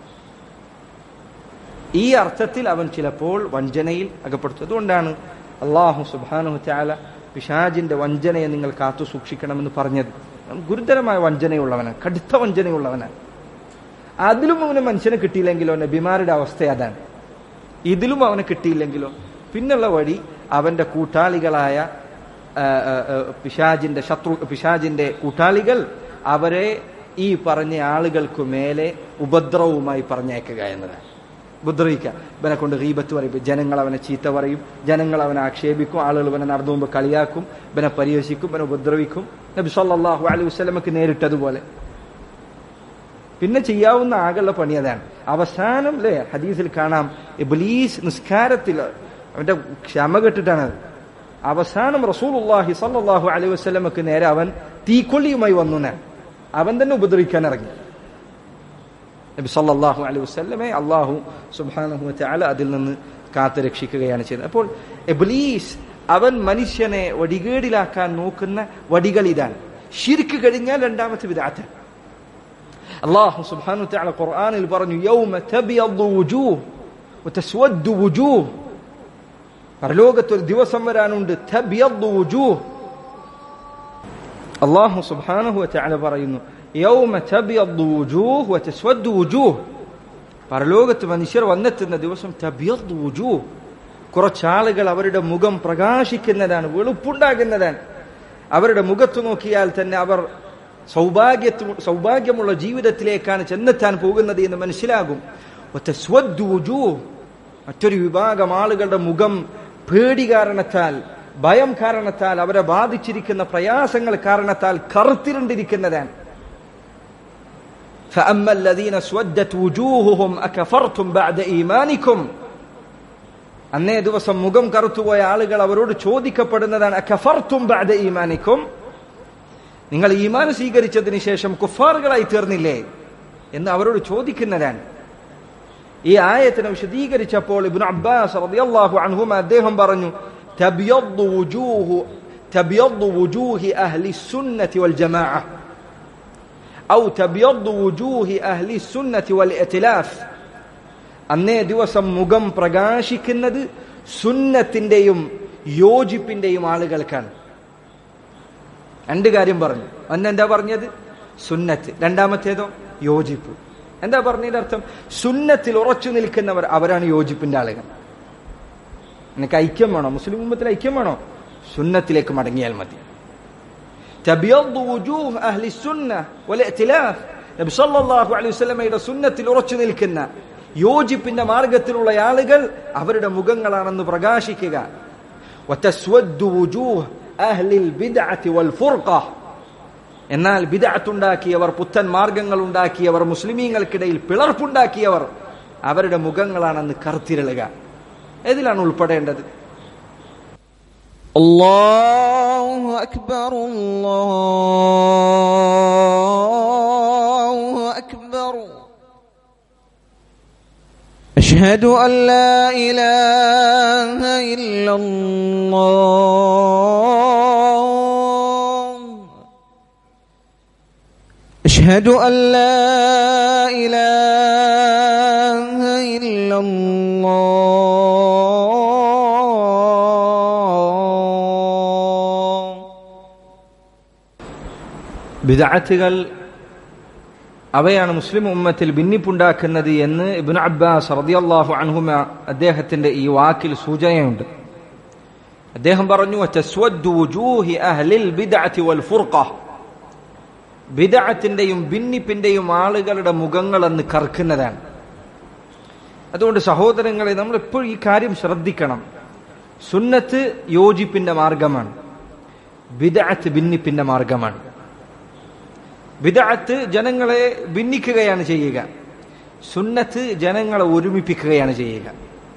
ഈ അർത്ഥത്തിൽ അവൻ ചിലപ്പോൾ വഞ്ചനയിൽ അകപ്പെടുത്തും അതുകൊണ്ടാണ് അള്ളാഹു സുബാനു ചാല പിശാജിന്റെ വഞ്ചനയെ നിങ്ങൾ കാത്തു സൂക്ഷിക്കണമെന്ന് പറഞ്ഞത് ഗുരുതരമായ വഞ്ചനയുള്ളവനാണ് കടുത്ത വഞ്ചനയുള്ളവനാണ് അതിലും അവന് മനുഷ്യനെ കിട്ടിയില്ലെങ്കിലോ നബിമാരുടെ അവസ്ഥ അതാണ് ഇതിലും അവന് കിട്ടിയില്ലെങ്കിലോ പിന്നുള്ള വഴി അവന്റെ കൂട്ടാളികളായ പിശാജിന്റെ ശത്രു പിശാജിന്റെ കൂട്ടാളികൾ അവരെ ഈ പറഞ്ഞ ആളുകൾക്ക് മേലെ ഉപദ്രവവുമായി പറഞ്ഞേക്കുക എന്നതാണ് ഉപദ്രവിക്കുക ഇവനെ കൊണ്ട് റീബത്ത് പറയും ജനങ്ങൾ അവനെ ചീത്ത പറയും ജനങ്ങൾ അവനെ ആക്ഷേപിക്കും ആളുകൾ ഇവനെ നടന്നു മുമ്പ് കളിയാക്കും ഇവനെ പരിഹസിക്കും ഇവനെ ഉപദ്രവിക്കും നബി സല്ലാഹു അലൈഹി വസ്ലമക്ക് നേരിട്ടതുപോലെ പിന്നെ ചെയ്യാവുന്ന ആകെയുള്ള പണി അതാണ് അവസാനം അല്ലേ ഹദീസിൽ കാണാം ഇബ്ലീസ് നിസ്കാരത്തിൽ അവന്റെ ക്ഷമ കെട്ടിട്ടാണ് അത് അവസാനം റസൂലുല്ലാഹി സല്ലാഹു അലൈഹി വസ്ലമക്ക് നേരെ അവൻ തീക്കൊള്ളിയുമായി വന്നു അവൻ തന്നെ ഉപദ്രവിക്കാൻ ഇറങ്ങി നബി സല്ലല്ലാഹു അലൈഹി വസല്ലമെ അള്ളാഹു സുബ്ഹാനഹു വതആല അതിൽ നിന്ന് കാത്തു രക്ഷിക്കുകയാണ് ചെയ്യുന്നത് അപ്പോൾ എബ്ലീസ് അവൻ മനുഷ്യനെ വടികേടിലാക്കാൻ നോക്കുന്ന വടികൾ ഇതാണ് ഷിർക്ക് കഴിഞ്ഞാൽ രണ്ടാമത്തെ വിദാത്ത് അള്ളാഹു സുബ്ഹാനഹു വതആല ഖുർആനിൽ പറഞ്ഞു യൗമ തബിയദ്ദു വുജൂഹ് വതസ്വദ്ദു വുജൂഹ് പരലോകത്ത് ഒരു ദിവസം വരാനുണ്ട് തബിയദ്ദു വുജൂഹ് അള്ളാഹു സുബ്ഹാനഹു വതആല പറയുന്നു യൗമ തബിയദ്ദു വുജൂഹ് വതസ്വദ്ദു വുജൂഹ് പരലോകത്ത് മനുഷ്യർ വന്നെത്തുന്ന ദിവസം തബിയദ്ദു വുജൂഹ് കുറച്ചാളുകൾ അവരുടെ മുഖം പ്രകാശിക്കുന്നതാണ് വെളുപ്പുണ്ടാകുന്നതാണ് അവരുടെ മുഖത്ത് നോക്കിയാൽ തന്നെ അവർ സൗഭാഗ്യത്തു സൗഭാഗ്യമുള്ള ജീവിതത്തിലേക്കാണ് ചെന്നെത്താൻ പോകുന്നത് എന്ന് മനസ്സിലാകും വതസ്വദ്ദു വുജൂഹ് മറ്റൊരു വിഭാഗം ആളുകളുടെ മുഖം പേടി കാരണത്താൽ ഭയം കാരണത്താൽ അവരെ ബാധിച്ചിരിക്കുന്ന പ്രയാസങ്ങൾ കാരണത്താൽ കറുത്തിരുണ്ടിരിക്കുന്നതാണ് فأما الذين سودت وجوههم أكفرتم بعد إيمانكم അന്നേ ദിവസം മുഖം കറുത്തുപോയ ആളുകൾ അവരോട് ചോദിക്കപ്പെടുന്നതാണ് അക്കഫർത്തും ബഅദ ഈമാനിക്കും നിങ്ങൾ ഈമാൻ സ്വീകരിച്ചതിന് ശേഷം കുഫാറുകളായി തീർന്നില്ലേ എന്ന് അവരോട് ചോദിക്കുന്നതാണ് ഈ ആയത്തിനെ വിശദീകരിച്ചപ്പോൾ ഇബ്നു അബ്ബാസ് റളിയല്ലാഹു അൻഹുമ അദ്ദേഹം പറഞ്ഞു തബിയദ്ദു വുജൂഹു തബിയദ്ദു വുജൂഹി അഹ്ലി സുന്നത്തി വൽ ജമാഅ ഔ തബിയദ്ദു വുജൂഹി അഹ്ലി സുന്നത്തി വൽ ഇഖ്തിലാഫ് അന്നേ ദിവസം മുഖം പ്രകാശിക്കുന്നത് സുന്നത്തിന്റെയും യോജിപ്പിന്റെയും ആളുകൾക്കാണ് രണ്ട് കാര്യം പറഞ്ഞു ഒന്നെന്താ പറഞ്ഞത് സുന്നത്ത് രണ്ടാമത്തേതോ യോജിപ്പ് എന്താ പറഞ്ഞതിന്റെ അർത്ഥം സുന്നത്തിൽ ഉറച്ചു നിൽക്കുന്നവർ അവരാണ് യോജിപ്പിന്റെ ആളുകൾ നിനക്ക് ഐക്യം വേണോ മുസ്ലിം ഉമ്മത്തിൽ ഐക്യം വേണോ സുന്നത്തിലേക്ക് മടങ്ങിയാൽ മതി തബിയദ്ദു വുജൂഹ് അഹ്ലി സുന്ന വൽ ഇഖ്തിലാഫ് നബി സല്ലല്ലാഹു അലൈഹി വസല്ലമയുടെ സുന്നത്തിൽ ഉറച്ചു നിൽക്കുന്ന യോജിപ്പിന്റെ മാർഗത്തിലുള്ള ആളുകൾ അവരുടെ മുഖങ്ങളാണെന്ന് പ്രകാശിക്കുക വതസ്വദ്ദു വുജൂഹ് അഹ്ലിൽ ബിദ്അത്തി വൽ ഫുർഖ എന്നാൽ ബിദഅത്തുണ്ടാക്കിയവർ പുത്തൻ മാർഗങ്ങൾ ഉണ്ടാക്കിയവർ മുസ്ലിമീങ്ങൾക്കിടയിൽ പിളർപ്പുണ്ടാക്കിയവർ അവരുടെ മുഖങ്ങളാണെന്ന് കറുത്തിരളുക ഏതിലാണ് ഉൾപ്പെടേണ്ടത് الله أكبر الله أكبر أشهد أن لا إله إلا الله أشهد أن لا إله إلا الله ബിദഅത്തുകൾ അവയാണ് മുസ്ലിം ഉമ്മത്തിൽ ഭിന്നിപ്പുണ്ടാക്കുന്നത് എന്ന് ഇബ്നു അബ്ബാസ് റളിയല്ലാഹു അൻഹുമ അദ്ദേഹത്തിന്റെ ഈ വാക്കിൽ സൂചനയുണ്ട് അദ്ദേഹം പറഞ്ഞു "വതസ്വദ്ദു വുജൂഹി അഹ്ലിൽ ബിദ്അത്തി വൽ ഫുർഖ ബിദഅത്തിന്റെയും ഭിന്നിപ്പിന്റെയും ആളുകളുടെ മുഖങ്ങൾ എന്ന് കർക്കുന്നതാണ് അതുകൊണ്ട് സഹോദരങ്ങളെ നമ്മൾ എപ്പോഴും ഈ കാര്യം ശ്രദ്ധിക്കണം സുന്നത്ത് യോജിപ്പിന്റെ മാർഗമാണ് ബിദഅത്ത് ഭിന്നിപ്പിന്റെ മാർഗമാണ് ബിദഅത്ത് ജനങ്ങളെ ഭിന്നിക്കുകയാണ് ചെയ്യുക സുന്നത്ത് ജനങ്ങളെ ഒരുമിപ്പിക്കുകയാണ് ചെയ്യുക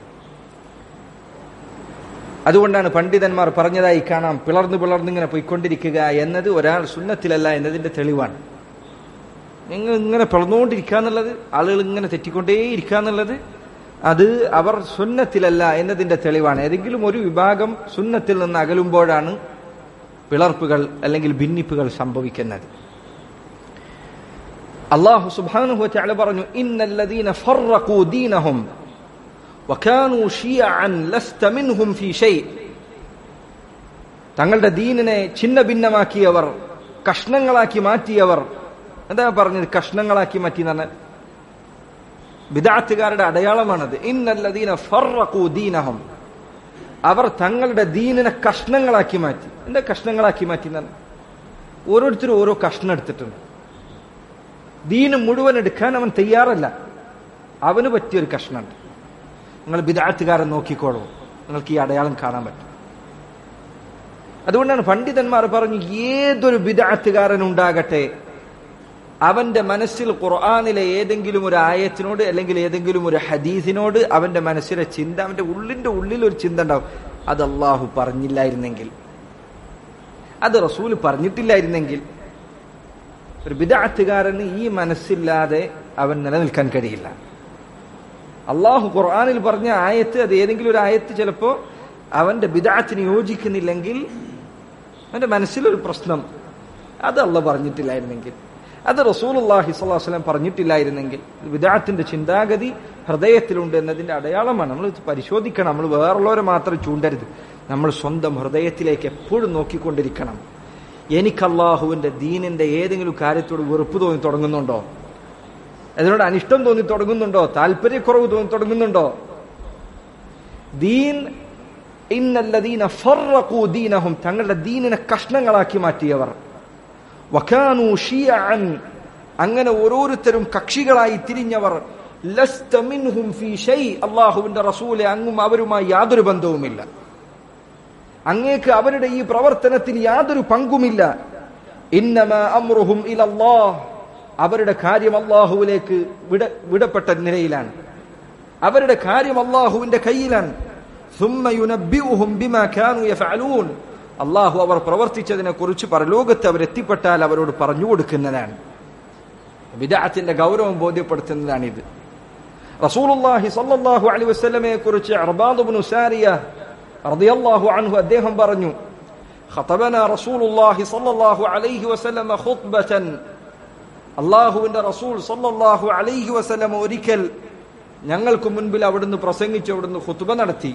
അതുകൊണ്ടാണ് പണ്ഡിതന്മാർ പറഞ്ഞതായി കാണാം പിളർന്നു പിളർന്നിങ്ങനെ പോയിക്കൊണ്ടിരിക്കുക എന്നത് ഒരാൾ സുന്നത്തിലല്ല എന്നതിന്റെ തെളിവാണ് നിങ്ങൾ ഇങ്ങനെ പിളർന്നുകൊണ്ടിരിക്കുക എന്നുള്ളത് ആളുകൾ ഇങ്ങനെ തെറ്റിക്കൊണ്ടേ ഇരിക്കുക എന്നുള്ളത് അത് അവർ സുന്നത്തിലല്ല എന്നതിന്റെ തെളിവാണ് ഏതെങ്കിലും ഒരു വിഭാഗം സുന്നത്തിൽ നിന്ന് അകലുമ്പോഴാണ് പിളർപ്പുകൾ അല്ലെങ്കിൽ ഭിന്നിപ്പുകൾ സംഭവിക്കുന്നത് അള്ളാഹു സുബ്ഹാനഹു വതആല പറഞ്ഞു ഇന്നല്ലദീന ഫറഖൂ ദീനഹും വകാനൂ ഷിയഅൻ ലസ്ത മിൻഹും ഫീ ഷൈ തങ്ങളുടെ ദീനിനെ ഛിന്ന ഭിന്നമാക്കിയവർ കഷ്ണങ്ങളാക്കി മാറ്റിയവർ എന്താ പറഞ്ഞത് കഷ്ണങ്ങളാക്കി മാറ്റി എന്ന് പറഞ്ഞാൽ ബിദാത്തുകാരുടെ അടയാളമാണത് ഇന്നല്ലദീന ഫറഖൂ ദീനഹും അവർ തങ്ങളുടെ ദീനിനെ കഷ്ണങ്ങളാക്കി മാറ്റി എന്താ കഷ്ണങ്ങളാക്കി മാറ്റി എന്ന് പറഞ്ഞാൽ ഓരോരുത്തരും ഓരോ കഷ്ണം എടുത്തിട്ടുണ്ട് ദീന് മുഴുവൻ എടുക്കാൻ അവൻ തയ്യാറല്ല അവന് പറ്റിയൊരു കഷ്ണമുണ്ട് നിങ്ങൾ ബിദാത്തുകാരൻ നോക്കിക്കോളൂ നിങ്ങൾക്ക് ഈ അടയാളം കാണാൻ പറ്റും അതുകൊണ്ടാണ് പണ്ഡിതന്മാർ പറഞ്ഞു ഏതൊരു ബിദാത്തുകാരൻ ഉണ്ടാകട്ടെ അവന്റെ മനസ്സിൽ ഖുർആാനിലെ ഏതെങ്കിലും ഒരു ആയത്തിനോട് അല്ലെങ്കിൽ ഏതെങ്കിലും ഒരു ഹദീസിനോട് അവന്റെ മനസ്സിലെ ചിന്ത അവന്റെ ഉള്ളിന്റെ ഉള്ളിൽ ഒരു ചിന്ത ഉണ്ടാവും അത് അള്ളാഹു പറഞ്ഞില്ലായിരുന്നെങ്കിൽ അത് റസൂല് പറഞ്ഞിട്ടില്ലായിരുന്നെങ്കിൽ ഒരു ബിദാത്തുകാരന് ഈ മനസ്സില്ലാതെ അവൻ നിലനിൽക്കാൻ കഴിയില്ല അള്ളാഹു ഖുർആാനിൽ പറഞ്ഞ ആയത്ത് അത് ഏതെങ്കിലും ഒരു ആയത്ത് ചിലപ്പോ അവന്റെ ബിദാത്തിന് യോജിക്കുന്നില്ലെങ്കിൽ അവന്റെ മനസ്സിലൊരു പ്രശ്നം അത് അള്ള പറഞ്ഞിട്ടില്ലായിരുന്നെങ്കിൽ അത് റസൂലുല്ലാഹി സ്വല്ലല്ലാഹു അലൈഹി വസല്ലം പറഞ്ഞിട്ടില്ലായിരുന്നെങ്കിൽ വിദാത്തിന്റെ ചിന്താഗതി ഹൃദയത്തിലുണ്ട് എന്നതിന്റെ അടയാളമാണ് നമ്മൾ ഇത് പരിശോധിക്കണം നമ്മൾ വേറുള്ളവരെ മാത്രം ചൂണ്ടരുത് നമ്മൾ സ്വന്തം ഹൃദയത്തിലേക്ക് എപ്പോഴും നോക്കിക്കൊണ്ടിരിക്കണം എനിക്ക് അള്ളാഹുവിന്റെ ദീനിന്റെ ഏതെങ്കിലും കാര്യത്തോട് വെറുപ്പ് തോന്നി തുടങ്ങുന്നുണ്ടോ അതിനോട് അനിഷ്ടം തോന്നി തുടങ്ങുന്നുണ്ടോ താല്പര്യക്കുറവ് തോന്നി തുടങ്ങുന്നുണ്ടോ ദീൻ ഇന്നല്ലദീന ഫറഖൂ ദീനഹും തങ്ങളുടെ ദീനിനെ കഷ്ണങ്ങളാക്കി മാറ്റിയവർ വകാനു ഷിയഅൻ അങ്ങനെ ഓരോരുത്തരും കക്ഷികളായി തിരിഞ്ഞവർ ലസ്ത മിൻഹും ഫീ ഷൈ അള്ളാഹുവിന്റെ റസൂലെ അങ്ങും അവരുമായി യാതൊരു ബന്ധവുമില്ല അങ്ങേക്ക് അവരുടെ ഈ പ്രവർത്തനത്തിൽ യാതൊരു പങ്കുമില്ല ഇന്നമ അമ്രുഹും ഇലല്ലാഹ് അവരുടെ കാര്യം അള്ളാഹുവിലേക്ക് വിട വിടപ്പെട്ട നിലയിലാണ് അവരുടെ കാര്യം അള്ളാഹുവിന്റെ കയ്യിലാണ് ثم ينبئهم بما كانوا يفعلون അള്ളാഹു അവർ പ്രവർത്തിച്ചതിനെ കുറിച്ച് പരലോകത്ത് അവരെത്തിപ്പെട്ടാൽ അവരോട് പറഞ്ഞു കൊടുക്കുന്നതാണ് വിദാത്തിന്റെ ഗൗരവം ബോധ്യപ്പെടുത്തുന്നതാണിത് റസൂലുള്ളാഹി സ്വല്ലല്ലാഹു അലൈഹി വസല്ലമയെ കുറിച്ച് അർബാദ് ഇബ്നു സാരിയ റളിയല്ലാഹു അൻഹു അദ്ദേഹം പറഞ്ഞു خطبنا رسول الله صلى الله عليه وسلم خطبة അള്ളാഹുവിന്റെ റസൂൽ സല്ലല്ലാഹു അലൈഹി വസല്ലം ഒരിക്കൽ ഞങ്ങൾക്ക് മുൻപിൽ അവിടുന്ന് പ്രസംഗിച്ച് അവിടുന്ന് ഖുത്ബ നടത്തി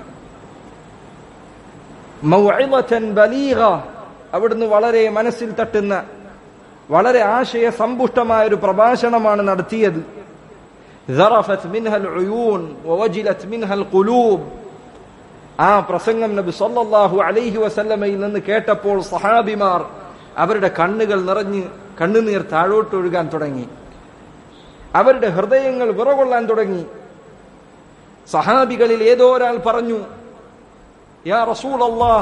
മൗഇളതൻ ബലീഗ അവിടുന്ന് വളരെ മനസ്സിൽ തട്ടുന്ന വളരെ ആശയ സമ്പുഷ്ടമായ ഒരു പ്രഭാഷണമാണ് നടത്തിയത് ذرفت منها العيون ووجلت منها القلوب ആ പ്രസംഗം നബി സല്ലല്ലാഹു അലൈഹി വസല്ലമയിൽ നിന്ന് കേട്ടപ്പോൾ സഹാബിമാർ അവരുടെ കണ്ണുകൾ നിറഞ്ഞ് കണ്ണുനീർ താഴോട്ടൊഴുകാൻ തുടങ്ങി അവരുടെ ഹൃദയങ്ങൾ വിറകൊള്ളാൻ തുടങ്ങി സഹാബികളിൽ ഏതോ ഒരാൾ പറഞ്ഞു യാ റസൂൽ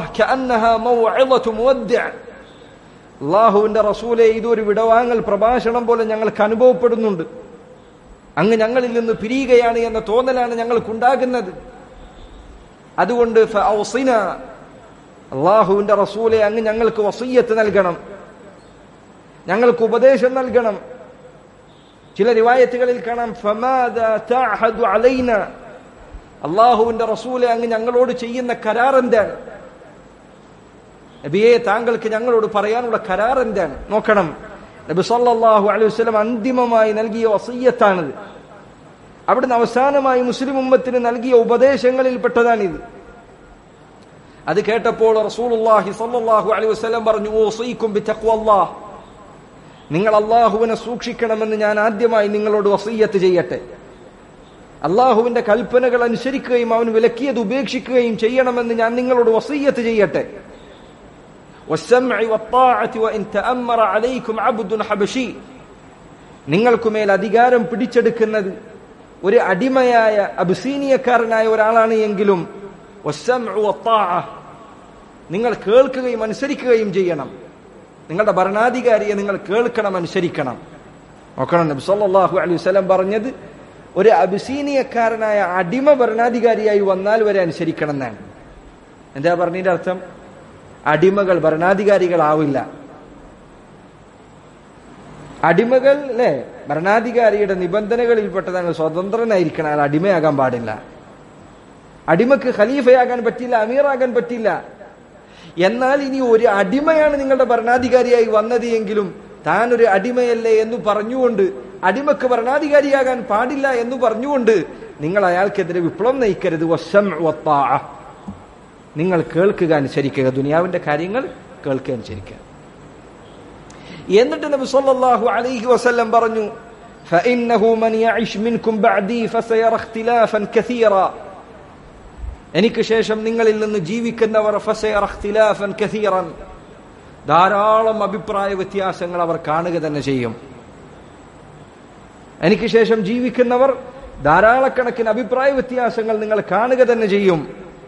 അള്ളാഹുവിന്റെ റസൂലെ ഇതൊരു വിടവാങ്ങൽ പ്രഭാഷണം പോലെ ഞങ്ങൾക്ക് അനുഭവപ്പെടുന്നുണ്ട് അങ്ങ് ഞങ്ങളിൽ നിന്ന് പിരിയുകയാണ് എന്ന തോന്നലാണ് ഞങ്ങൾക്കുണ്ടാകുന്നത് അതുകൊണ്ട് ഫഔസിന അള്ളാഹുവിന്റെ റസൂലെ അങ്ങ് ഞങ്ങൾക്ക് വസീയത്ത് നൽകണം ഞങ്ങൾക്ക് ഉപദേശം നൽകണം ചില റിവായത്തുകളിൽ കാണാം ഫമാദ തഅഹദു അലൈന അള്ളാഹുവിന്റെ റസൂലെ അങ്ങ് ഞങ്ങളോട് ചെയ്യുന്ന കരാർ എന്താണ് നബിയെ താങ്കൾക്ക് ഞങ്ങളോട് പറയാനുള്ള കരാർ എന്താണ് നോക്കണം നബി സല്ലല്ലാഹു അലൈഹി വസല്ലം അന്തിമമായി നൽകിയ വസീയത്താണിത് അവിടുന്ന് അവസാനമായി മുസ്ലിം ഉമ്മത്തിന് നൽകിയ ഉപദേശങ്ങളിൽപ്പെട്ടതാണിത് അത് കേട്ടപ്പോൾ റസൂലുള്ളാഹി സല്ലല്ലാഹു അലൈഹി വസല്ലം പറഞ്ഞു ഓസീക്കും ബിതഖ്വല്ലാഹ് നിങ്ങൾ അള്ളാഹുവിനെ സൂക്ഷിക്കണമെന്ന് ഞാൻ ആദ്യമായി നിങ്ങളോട് വസീയത്ത് ചെയ്യട്ടെ അള്ളാഹുവിന്റെ കൽപ്പനകൾ അനുസരിക്കുകയും അവൻ വിലക്കിയത് ഉപേക്ഷിക്കുകയും ചെയ്യണമെന്ന് ഞാൻ നിങ്ങളോട് വസീയത്ത് ചെയ്യട്ടെ والسمع والطاعة وإن تأمر عليكم عبد حبشي നിങ്ങൾക്കുമേൽ അധികാരം പിടിച്ചെടുക്കുന്നത് ഒരു അടിമയായ അബുസീനിയക്കാരനായ ഒരാളാണ് എങ്കിലും والسمع والطاعة നിങ്ങൾ കേൾക്കുകയും അനുസരിക്കുകയും ചെയ്യണം നിങ്ങളുടെ ഭരണാധികാരിയെ നിങ്ങൾ കേൾക്കണം അനുസരിക്കണം നോക്കണം നബി സല്ലല്ലാഹു അലൈഹി വസല്ലം പറഞ്ഞത് ഒരു അബിസീനിയക്കാരനായ അടിമ ഭരണാധികാരിയായി വന്നാൽ വരെ അനുസരിക്കണം എന്നാണ് എന്താ പറഞ്ഞതിന്റെ അർത്ഥം അടിമകൾ ഭരണാധികാരികളാവില്ല അടിമകൾ അല്ലെ ഭരണാധികാരിയുടെ നിബന്ധനകളിൽപ്പെട്ടതാണ് സ്വതന്ത്രനായിരിക്കണം അയാൾ അടിമയാകാൻ പാടില്ല അടിമക്ക് ഖലീഫയാകാൻ പറ്റില്ല അമീറാകാൻ പറ്റില്ല എന്നാൽ ഇനി ഒരു അടിമയാണ് നിങ്ങളുടെ ഭരണാധികാരിയായി വന്നത് എങ്കിലും താൻ ഒരു അടിമയല്ലേ എന്ന് പറഞ്ഞുകൊണ്ട് അടിമക്ക് ഭരണാധികാരിയാകാൻ പാടില്ല എന്ന് പറഞ്ഞുകൊണ്ട് നിങ്ങൾ അയാൾക്കെതിരെ വിപ്ലവം നയിക്കരുത് വശം നിങ്ങൾ കേൾക്കുക അനുസരിക്കുക ദുനിയാവിന്റെ കാര്യങ്ങൾ കേൾക്കുക അനുസരിക്കുക എന്നിട്ട് നബി സല്ലല്ലാഹു അലൈഹി വസല്ലം പറഞ്ഞു فإنه من يعش منكم بعدي فسيرى اختلافا كثيرا എനിക്ക് ശേഷം നിങ്ങളിൽ നിന്ന് ജീവിക്കുന്നവർ ഫസയറ ഇഖ്തിലാഫൻ കസീറൻ ധാരാളം അഭിപ്രായ വ്യത്യാസങ്ങൾ അവർ കാണുക തന്നെ ചെയ്യും എനിക്ക് ശേഷം ജീവിക്കുന്നവർ ധാരാളക്കണക്കിന് അഭിപ്രായ വ്യത്യാസങ്ങൾ നിങ്ങൾ കാണുക തന്നെ ചെയ്യും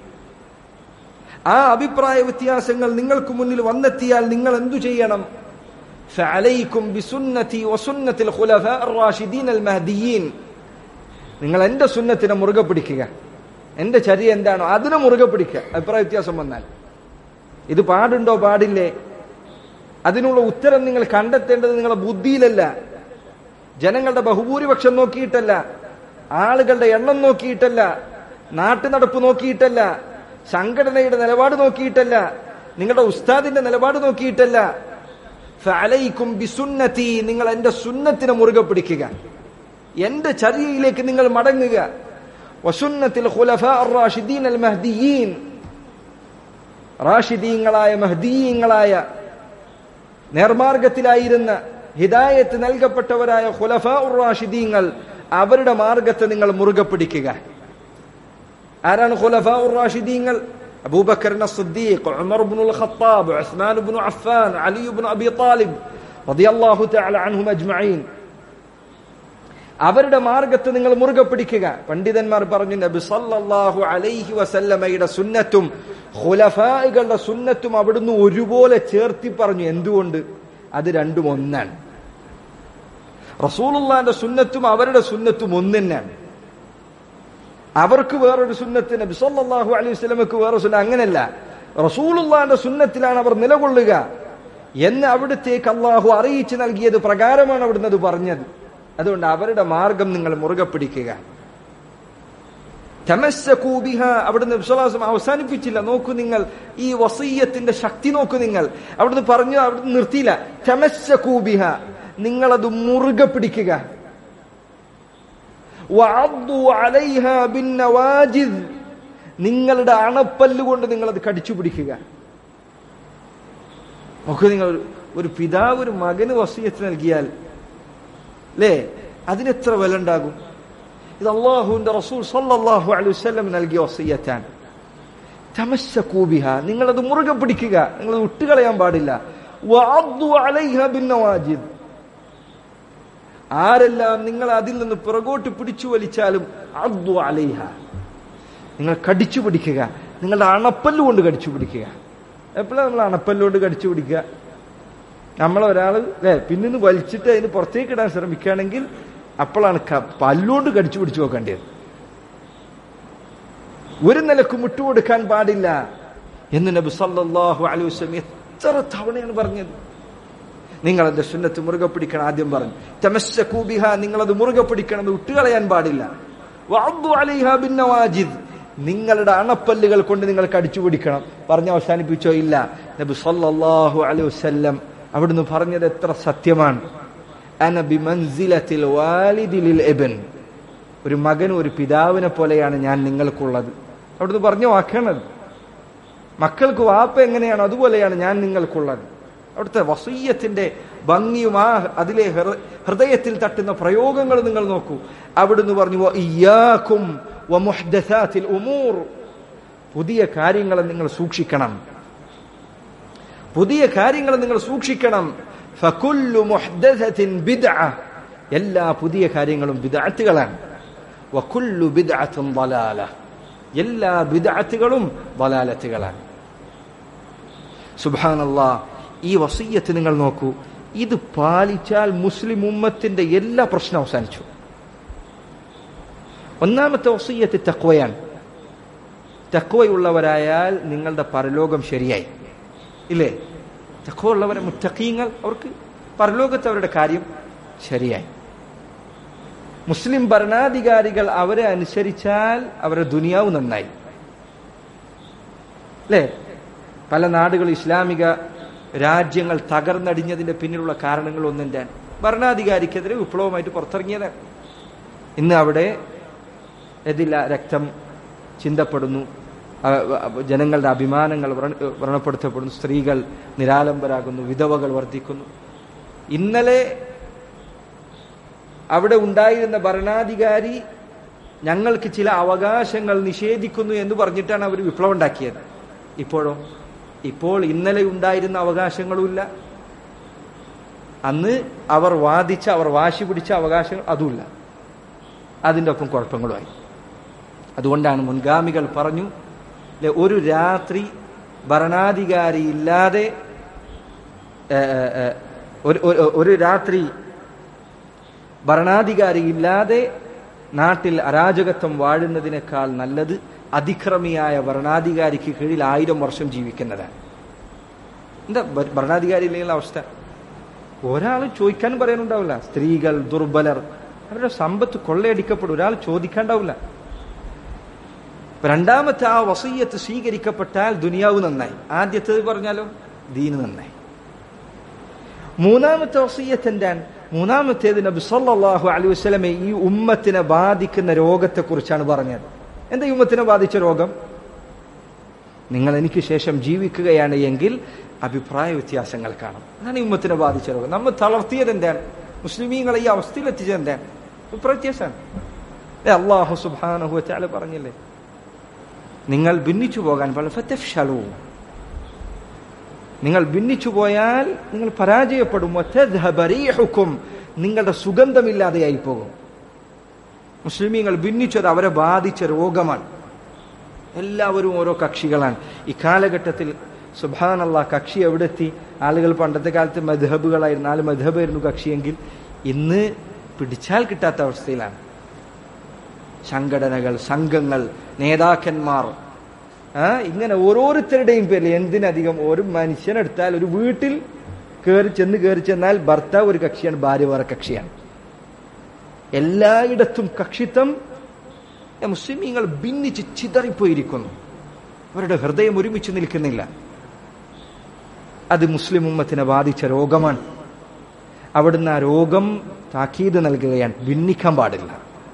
ആ അഭിപ്രായ വ്യത്യാസങ്ങൾ നിങ്ങൾക്ക് മുന്നിൽ വന്നെത്തിയാൽ നിങ്ങൾ എന്തു ചെയ്യണം فعليكم بسنتي وسنة الخلفاء الراشدين المهديين നിങ്ങൾ എന്റെ സുന്നത്തിനെ മുറുകെ പിടിക്കുക എന്റെ ചര്യ എന്താണോ അതിനെ മുറുകെ പിടിക്കുക അഭിപ്രായ വ്യത്യാസം വന്നാൽ ഇത് പാടുണ്ടോ പാടില്ലേ അതിനുള്ള ഉത്തരം നിങ്ങൾ കണ്ടെത്തേണ്ടത് നിങ്ങളുടെ ബുദ്ധിയിലല്ല ജനങ്ങളുടെ ബഹുഭൂരിപക്ഷം നോക്കിയിട്ടല്ല ആളുകളുടെ എണ്ണം നോക്കിയിട്ടല്ല നാട്ടു നടപ്പ് നോക്കിയിട്ടല്ല സംഘടനയുടെ നിലപാട് നോക്കിയിട്ടല്ല നിങ്ങളുടെ ഉസ്താദിന്റെ നിലപാട് നോക്കിയിട്ടല്ല ഫഅലൈക്കും ബിസുന്നതി നിങ്ങൾ എന്റെ സുന്നത്തിനെ മുറുകെ പിടിക്കുക എന്റെ ചര്യയിലേക്ക് നിങ്ങൾ മടങ്ങുക വസുന്നത്തിൽ ഖുലഫാ റാഷിദീൻ അൽ മഹ്ദിയീൻ റാഷിദീങ്ങളായ മഹ്ദീയങ്ങളായ നേർമാർഗത്തിലായിരുന്ന ഹിദായത്ത് നൽകപ്പെട്ടവരായ ഖുലഫാ റാഷിദീങ്ങൾ അവരുടെ മാർഗത്തെ നിങ്ങൾ മുറുകെ പിടിക്കുക ആരാണ് ഖുലഫാ റാഷിദീങ്ങൾ അബൂബക്കർ الصديق عمر بن الخطاب عثمان بن عفان علي بن أبي طالب رضي الله تعالى عنهم أجمعين അവരുടെ മാർഗത്തെ നിങ്ങൾ മുറുകെ പിടിക്കുക പണ്ഡിതന്മാർ പറഞ്ഞു നബി സല്ലല്ലാഹു അലൈഹി വസല്ലമയുടെ സുന്നത്തും ഖുലഫായികളുടെ സുന്നത്തും അവിടുന്ന് ഒരുപോലെ ചേർത്തി പറഞ്ഞു എന്തുകൊണ്ട് അത് രണ്ടും ഒന്നാണ് റസൂലുള്ളാന്റെ സുന്നത്തും അവരുടെ സുന്നത്തും ഒന്ന് തന്നെയാണ് അവർക്ക് വേറൊരു സുന്നത്ത് നബി സല്ലല്ലാഹു അലൈഹി വസല്ലമക്ക് വേറെ സുന്ന അങ്ങനെയല്ല റസൂലുള്ളാന്റെ സുന്നത്തിലാണ് അവർ നിലകൊള്ളുക എന്ന് അവിടുത്തേക്ക് അള്ളാഹു അറിയിച്ചു നൽകിയത് പ്രകാരമാണ് അവിടുന്ന് അത് പറഞ്ഞത് അതുകൊണ്ട് അവരുടെ മാർഗം നിങ്ങൾ മുറുകെ പിടിക്കുക തമസ്സകൂബിഹ അവിടുന്ന് വിശ്വാസം അവസാനിപ്പിച്ചില്ല നോക്കൂ നിങ്ങൾ ഈ വസീയത്തിന്റെ ശക്തി നോക്കൂ നിങ്ങൾ അവിടുന്ന് പറഞ്ഞു അവിടുന്ന് നിർത്തിയില്ല തമസ്സകൂബിഹ നിങ്ങളത് മുറുകെ പിടിക്കുക വഅദ്ദു അലൈഹ ബിന്നവാജിദ് നിങ്ങളുടെ അണപ്പല്ല് കൊണ്ട് നിങ്ങൾ അത് കടിച്ചു പിടിക്കുക നോക്കൂ നിങ്ങൾ ഒരു- ഒരു പിതാവ് ഒരു മകന് വസീയത്ത് നൽകിയാൽ അല്ലേ അതിനെത്ര വില ഉണ്ടാകും ഇത് അള്ളാഹുവിന്റെ റസൂൽ സല്ലല്ലാഹു അലൈഹി വസല്ലം നൽകിയ വസീയത്താണ് തമസ്സകൂബിഹ നിങ്ങളത് മുറുകെ പിടിക്കുക നിങ്ങൾ വിട്ടുകളയാൻ പാടില്ല വഅദ്ദു അലൈഹ ബിന്നവാജിദ് ആരെല്ലാം നിങ്ങൾ അതിൽ നിന്ന് പുറകോട്ട് പിടിച്ചു വലിച്ചാലും അദ്ദു അലൈഹ നിങ്ങൾ കടിച്ചു പിടിക്കുക നിങ്ങളുടെ അണപ്പല്ല് കൊണ്ട് കടിച്ചു പിടിക്കുക എപ്പോഴാണ് നമ്മൾ അണപ്പല്ലുകൊണ്ട് കടിച്ചു പിടിക്കുക നമ്മളൊരാൾ അല്ലെ പിന്നിന്ന് വലിച്ചിട്ട് അതിന് പുറത്തേക്ക് ഇടാൻ ശ്രമിക്കുകയാണെങ്കിൽ അപ്പോഴാണ് ക- പല്ലുകൊണ്ട് കടിച്ചു പിടിച്ചു നോക്കേണ്ടത് ഒരു നിലക്കും വിട്ടുകൊടുക്കാൻ പാടില്ല എന്ന് നബി സല്ലല്ലാഹു അലൈഹി വസല്ലം എത്ര തവണയാണ് പറഞ്ഞത് നിങ്ങൾ എന്റെ സുന്നത്ത് മുറുകെ പിടിക്കണം ആദ്യം പറഞ്ഞു തമസ്സകൂബിഹ നിങ്ങളത് മുറുകെ പിടിക്കണം അത് വിട്ടുകളയാൻ പാടില്ല വഅദ്ദു അലൈഹ ബിന്നവാജിദ് നിങ്ങളുടെ അണപ്പല്ലുകൾ കൊണ്ട് നിങ്ങൾ കടിച്ചു പിടിക്കണം പറഞ്ഞ് അവസാനിപ്പിച്ചോ ഇല്ല നബി സല്ലല്ലാഹു അലൈഹി വസല്ലം അവിടുന്ന് പറഞ്ഞത് എത്ര സത്യമാണ് അന ബിമൻസിലത്തിൽ വാലിദി ലിൽ ഇബ്ൻ ഒരു മകനും ഒരു പിതാവിനെ പോലെയാണ് ഞാൻ നിങ്ങൾക്കുള്ളത് അവിടുന്ന് പറഞ്ഞ വാക്കാണത് മക്കൾക്ക് വാപ്പ എങ്ങനെയാണോ അതുപോലെയാണ് ഞാൻ നിങ്ങൾക്കുള്ളത് അവിടുത്തെ വസീയത്തിന്റെ ഭംഗിയും ആ അതിലെ ഹൃ- ഹൃദയത്തിൽ തട്ടുന്ന പ്രയോഗങ്ങൾ നിങ്ങൾ നോക്കൂ അവിടുന്ന് പറഞ്ഞു "വ ഇയ്യാക്കും വ മുഹ്ദസാത്തിൽ ഉമൂർ പുതിയ കാര്യങ്ങളെ നിങ്ങൾ സൂക്ഷിക്കണം പുതിയ കാര്യങ്ങൾ നിങ്ങൾ സൂക്ഷിക്കണം ഫകുല്ലു മുഹ്ദസത്തിൻ ബിദ്അ എല്ലാ പുതിയ കാര്യങ്ങളും ബിദ്അത്തുകളാണ് വകുല്ലു ബിദ്അത്തും ളലാല എല്ലാ ബിദ്അത്തുകളും ളലാലത്തുകളാണ് സുബ്ഹാനല്ലാ ഈ വസീയത്ത് നിങ്ങൾ നോക്കൂ ഇത് പാലിച്ചാൽ മുസ്ലിം ഉമ്മത്തിന്റെ എല്ലാ പ്രശ്നം അവസാനിച്ചു ഒന്നാമത്തെ വസീയത്ത് തക്വയാണ് തക്വയുള്ളവരായാൽ നിങ്ങളുടെ പരലോകം ശരിയായി ഇല്ലേ തക്വ ഉള്ളവരെ മുത്തക്കീങ്ങൾ അവർക്ക് പരലോകത്ത് അവരുടെ കാര്യം ശരിയായി മുസ്ലിം ഭരണാധികാരികൾ അവരെ അനുസരിച്ചാൽ അവരുടെ ദുനിയാവ് നന്നായി അല്ലേ പല നാടുകൾ ഇസ്ലാമിക രാജ്യങ്ങൾ തകർന്നടിഞ്ഞതിന്റെ പിന്നിലുള്ള കാരണങ്ങൾ ഒന്നിൻ്റെ ഭരണാധികാരിക്കെതിരെ വിപ്ലവമായിട്ട് പുറത്തിറങ്ങിയതാണ് ഇന്ന് അവിടെ എതില്ല രക്തം ചിന്തപ്പെടുന്നു അ- അ- ജനങ്ങളുടെ അഭിമാനങ്ങൾ വ്രണ- വ്രണപ്പെടുത്തപ്പെടുന്നു സ്ത്രീകൾ നിരാലംബരാകുന്നു വിധവകൾ വർദ്ധിക്കുന്നു ഇന്നലെ അവിടെ ഉണ്ടായിരുന്ന ഭരണാധികാരി ഞങ്ങൾക്ക് ചില അവകാശങ്ങൾ നിഷേധിക്കുന്നു എന്ന് പറഞ്ഞിട്ടാണ് അവർ വിപ്ലവം ഉണ്ടാക്കിയത് ഇപ്പോഴോ ഇപ്പോൾ ഇന്നലെ ഉണ്ടായിരുന്ന അവകാശങ്ങളുമില്ല അന്ന് അവർ വാദിച്ച അവർ വാശി പിടിച്ച അവകാശങ്ങൾ അതുമില്ല അതിൻ്റെ ഒപ്പം കുഴപ്പങ്ങളുമായി അതുകൊണ്ടാണ് മുൻഗാമികൾ പറഞ്ഞു ലെ, ഒരു രാത്രി ഭരണാധികാരി ഇല്ലാതെ ഏ, ഏ, ഏ, ഒരു ഒരു- ഒരു രാത്രി ഭരണാധികാരി ഇല്ലാതെ നാട്ടിൽ അരാജകത്വം വാഴുന്നതിനേക്കാൾ നല്ലത് അതിക്രമിയായ ഭരണാധികാരിക്ക് കീഴിൽ ആയിരം വർഷം ജീവിക്കുന്നതാണ് എന്താ ഭ- ഭരണാധികാരി ഇല്ലെങ്കിൽ അവസ്ഥ ഒരാൾ ചോദിക്കാൻ പറയാനുണ്ടാവില്ല സ്ത്രീകൾ ദുർബലർ അവരുടെ സമ്പത്ത് കൊള്ളയടിക്കപ്പെടും ഒരാൾ ചോദിക്കാണ്ടാവില്ല ഇപ്പൊ രണ്ടാമത്തെ ആ വസീയത്ത് സ്വീകരിക്കപ്പെട്ടാൽ ദുനിയാവ് നന്നായി ആദ്യത്തേത് പറഞ്ഞാലോ ദീന് നന്നായി മൂന്നാമത്തെ വസീയത്ത് എന്താണ് മൂന്നാമത്തേത് നബി സല്ലല്ലാഹു അലൈഹി വസല്ലമെ ഈ ഉമ്മത്തിനെ ബാധിക്കുന്ന രോഗത്തെക്കുറിച്ചാണ് പറഞ്ഞത് എന്താ ഈ ഉമ്മത്തിനെ ബാധിച്ച രോഗം നിങ്ങൾ എനിക്ക് ശേഷം ജീവിക്കുകയാണ് എങ്കിൽ അഭിപ്രായ വ്യത്യാസങ്ങൾ കാണും അതാണ് ഈ ഉമ്മത്തിനെ ബാധിച്ച രോഗം നമ്മൾ തളർത്തിയത് എന്താണ് മുസ്ലിമീങ്ങളെ ഈ അവസ്ഥയിൽ എത്തിച്ചത് എന്താണ് അഭിപ്രായ വ്യത്യാസമാണ് ഏ, അള്ളാഹു സുബ്ഹാനഹു വതആല പറഞ്ഞില്ലേ നിങ്ങൾ ഭിന്നിച്ചു പോകാൻ പാടില്ല ഫതഫ്ശലൂ നിങ്ങൾ ഭിന്നിച്ചു പോയാൽ നിങ്ങൾ പരാജയപ്പെടും വതദ്ഹബ റീഹുക്കും നിങ്ങളുടെ സുഗന്ധമില്ലാതെയായി പോകും മുസ്ലിമീങ്ങൾ ഭിന്നിച്ചത് അവരെ ബാധിച്ച രോഗമാണ് എല്ലാവരും ഓരോ കക്ഷികളാണ് ഈ കാലഘട്ടത്തിൽ സുബാനല്ല കക്ഷി എവിടെ എത്തി ആളുകൾ പണ്ടത്തെ കാലത്ത് മധബുകളായിരുന്നു നാല് മധബായിരുന്നു കക്ഷിയെങ്കിൽ ഇന്ന് പിടിച്ചാൽ കിട്ടാത്ത അവസ്ഥയിലാണ് സംഘടനകൾ സംഘങ്ങൾ നേതാക്കന്മാർ ആ ഇങ്ങനെ ഓരോരുത്തരുടെയും പേരിൽ എന്തിനധികം ഒരു മനുഷ്യനെടുത്താൽ ഒരു വീട്ടിൽ കയറി ചെന്ന് കയറി ചെന്നാൽ ഭർത്താവ് ഒരു കക്ഷിയാണ് ഭാര്യ വേറെ കക്ഷിയാണ് എല്ലായിടത്തും കക്ഷിത്വം മുസ്ലിമീങ്ങൾ ഭിന്നിച്ച് ചിതറിപ്പോയിരിക്കുന്നു അവരുടെ ഹൃദയം ഒരുമിച്ച് നിൽക്കുന്നില്ല അത് മുസ്ലിം ഉമ്മത്തിനെ ബാധിച്ച രോഗമാണ് അവിടുന്ന് ആ രോഗം താക്കീത് നൽകുകയാണ് ഭിന്നിക്കാൻ പാടില്ല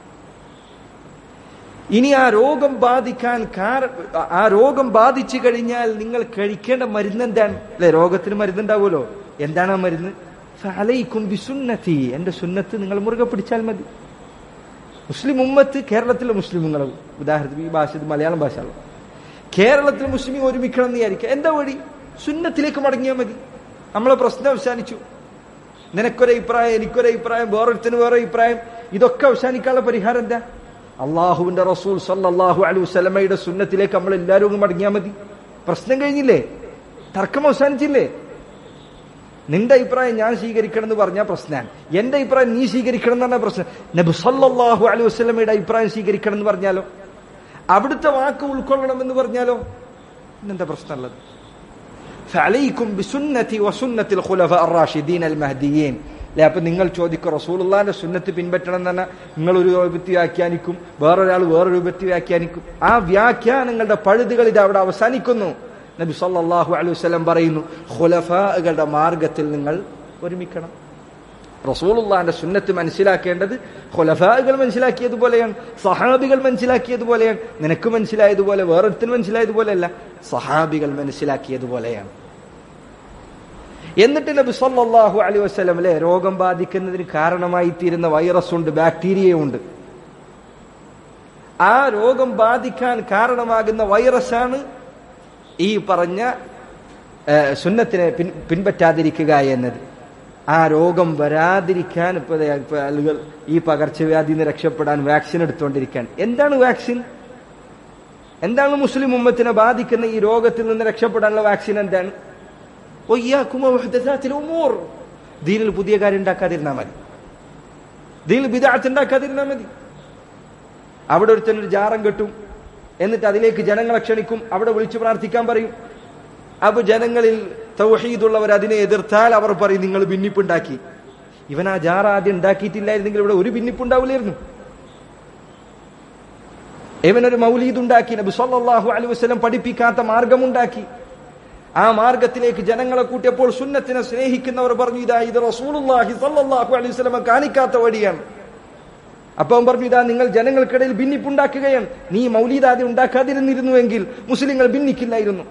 ഇനി ആ രോഗം ബാധിക്കാൻ കാര- ആ രോഗം ബാധിച്ചു കഴിഞ്ഞാൽ നിങ്ങൾ കഴിക്കേണ്ട മരുന്ന് എന്താണ് അല്ലെ രോഗത്തിന് മരുന്നുണ്ടാവുമല്ലോ എന്താണ് ആ മരുന്ന് ഫലയിക്കും ബിസുന്നത്തി എന്റെ സുന്നത്ത് നിങ്ങൾ മുറുകെ പിടിച്ചാൽ മതി മുസ്ലിം ഉമ്മത്ത് കേരളത്തിലെ മുസ്ലിമുകൾ ഉദാഹരണത്തിന് ഈ ഭാഷ ഇത് മലയാളം ഭാഷ കേരളത്തിലെ മുസ്ലിം ഒരുമിക്കണം എന്ന് വിചാരിക്കുക എന്താ വഴി സുന്നത്തിലേക്ക് മടങ്ങിയാൽ മതി നമ്മളെ പ്രശ്നം അവസാനിച്ചു നിനക്കൊരു അഭിപ്രായം എനിക്കൊരു അഭിപ്രായം വേറൊരുത്തിന് വേറെ അഭിപ്രായം ഇതൊക്കെ അവസാനിക്കാനുള്ള പരിഹാരം എന്താ അള്ളാഹുവിന്റെ റസൂൽ സല്ലല്ലാഹു അലൈഹി വസല്ലമയുടെ സുന്നത്തിലേക്ക് നമ്മൾ എല്ലാവരും അങ്ങ് മടങ്ങിയാൽ മതി പ്രശ്നം കഴിഞ്ഞില്ലേ തർക്കം അവസാനിച്ചില്ലേ നിന്റെ അഭിപ്രായം ഞാൻ സ്വീകരിക്കണം എന്ന് പറഞ്ഞാൽ പ്രശ്നമാണ് എന്റെ അഭിപ്രായം നീ സ്വീകരിക്കണം എന്ന് പറഞ്ഞാൽ പ്രശ്നം നബി സല്ലല്ലാഹു അലൈഹി വസല്ലമയുടെ അഭിപ്രായം സ്വീകരിക്കണം എന്ന് പറഞ്ഞാലോ അവിടുത്തെ വാക്ക് ഉൾക്കൊള്ളണം എന്ന് പറഞ്ഞാലോ ഇന്നെന്താ പ്രശ്നമുള്ളത് فعليكم بسنتي وسنة الخلفاء الراشدين المهديين അല്ലെ അപ്പൊ നിങ്ങൾ ചോദിക്കും റസൂലുള്ളാന്റെ സുന്നത്ത് പിൻപറ്റണം എന്ന് പറഞ്ഞാൽ നിങ്ങൾ ഒരു രൂപത്തി വ്യാഖ്യാനിക്കും വേറൊരാൾ വേറെ രൂപത്തി വ്യാഖ്യാനിക്കും ആ വ്യാഖ്യാനങ്ങളുടെ പഴുതുകൾ ഇത് അവിടെ അവസാനിക്കുന്നു നബി സല്ലല്ലാഹു അലൈഹി വസല്ലം പറയുന്നു ഖുലഫാകളുടെ മാർഗത്തിൽ നിങ്ങൾ ഒരുമിക്കണം റസൂലുള്ളാന്റെ സുന്നത്ത് മനസ്സിലാക്കേണ്ടത് ഖുലഫാകൾ മനസ്സിലാക്കിയതുപോലെയാണ് സഹാബികൾ മനസ്സിലാക്കിയതുപോലെയാണ് നിനക്ക് മനസ്സിലായതുപോലെ വേറൊരുത്തിന് മനസ്സിലായതുപോലെയല്ല സഹാബികൾ മനസ്സിലാക്കിയതുപോലെയാണ് എന്നിട്ട് നബി സല്ലല്ലാഹു അലൈഹി വസല്ലം അല്ലെ രോഗം ബാധിക്കുന്നതിന് കാരണമായി തീരുന്ന വൈറസ് ഉണ്ട് ബാക്ടീരിയ ഉണ്ട് ആ രോഗം ബാധിക്കാൻ കാരണമാകുന്ന വൈറസാണ് ഈ പറഞ്ഞ ഏഹ്, സുന്നത്തിനെ പിൻ പിൻപറ്റാതിരിക്കുക എന്നത് ആ രോഗം വരാതിരിക്കാൻ ഇപ്പൊ ദേ ഇപ്പൊ ആളുകൾ ഈ പകർച്ചവ്യാധിയിൽ നിന്ന് രക്ഷപ്പെടാൻ വാക്സിൻ എടുത്തുകൊണ്ടിരിക്കാൻ എന്താണ് വാക്സിൻ എന്താണ് മുസ്ലിം ഉമ്മത്തിനെ ബാധിക്കുന്ന ഈ രോഗത്തിൽ നിന്ന് രക്ഷപ്പെടാനുള്ള വാക്സിൻ എന്താണ് ഒയ്യാക്കും വഹ്ദസാത്തിൽ ഉമൂർ. ദീനിൽ പുതിയ കാര്യം ഉണ്ടാക്കാതിരുന്നാൽ മതി ദീനിൽ ബിദാത്ത് ഉണ്ടാക്കാതിരുന്നാൽ മതി അവിടെ ഒരുത്തനൊരു ജാറം കെട്ടും എന്നിട്ട് അതിലേക്ക് ജനങ്ങളെ ക്ഷണിക്കും അവിടെ വിളിച്ചു പ്രാർത്ഥിക്കാൻ പറയും അപ്പൊ ജനങ്ങളിൽ തൗഹീദുള്ളവർ അതിനെ എതിർത്താൽ അവർ പറയും നിങ്ങൾ ഭിന്നിപ്പുണ്ടാക്കി ഇവൻ ആ ജാറ ആദ്യം ഉണ്ടാക്കിയിട്ടില്ലായിരുന്നെങ്കിൽ ഇവിടെ ഒരു ഭിന്നിപ്പുണ്ടാവില്ലായിരുന്നു ഇവനൊരു മൗലീദ് ഉണ്ടാക്കി നബി സല്ലല്ലാഹു അലൈഹി വസല്ലം പഠിപ്പിക്കാത്ത മാർഗമുണ്ടാക്കി ആ മാർഗത്തിലേക്ക് ജനങ്ങളെ കൂട്ടിയപ്പോൾ സുന്നത്തിനെ സ്നേഹിക്കുന്നവർ പറഞ്ഞു ഇതാ ഇത് റസൂലുള്ളാഹി സല്ലല്ലാഹു അലൈഹി വസല്ലം കാണിക്കാത്ത വഴിയാണ് അപ്പൊ അവൻ പറഞ്ഞു ഇതാ നിങ്ങൾ ജനങ്ങൾക്കിടയിൽ ഭിന്നിപ്പുണ്ടാക്കുകയാണ് നീ മൗലീദ് ആദ്യം ഉണ്ടാക്കാതിരുന്നിരുന്നുവെങ്കിൽ മുസ്ലിങ്ങൾ ഭിന്നിക്കില്ലായിരുന്നു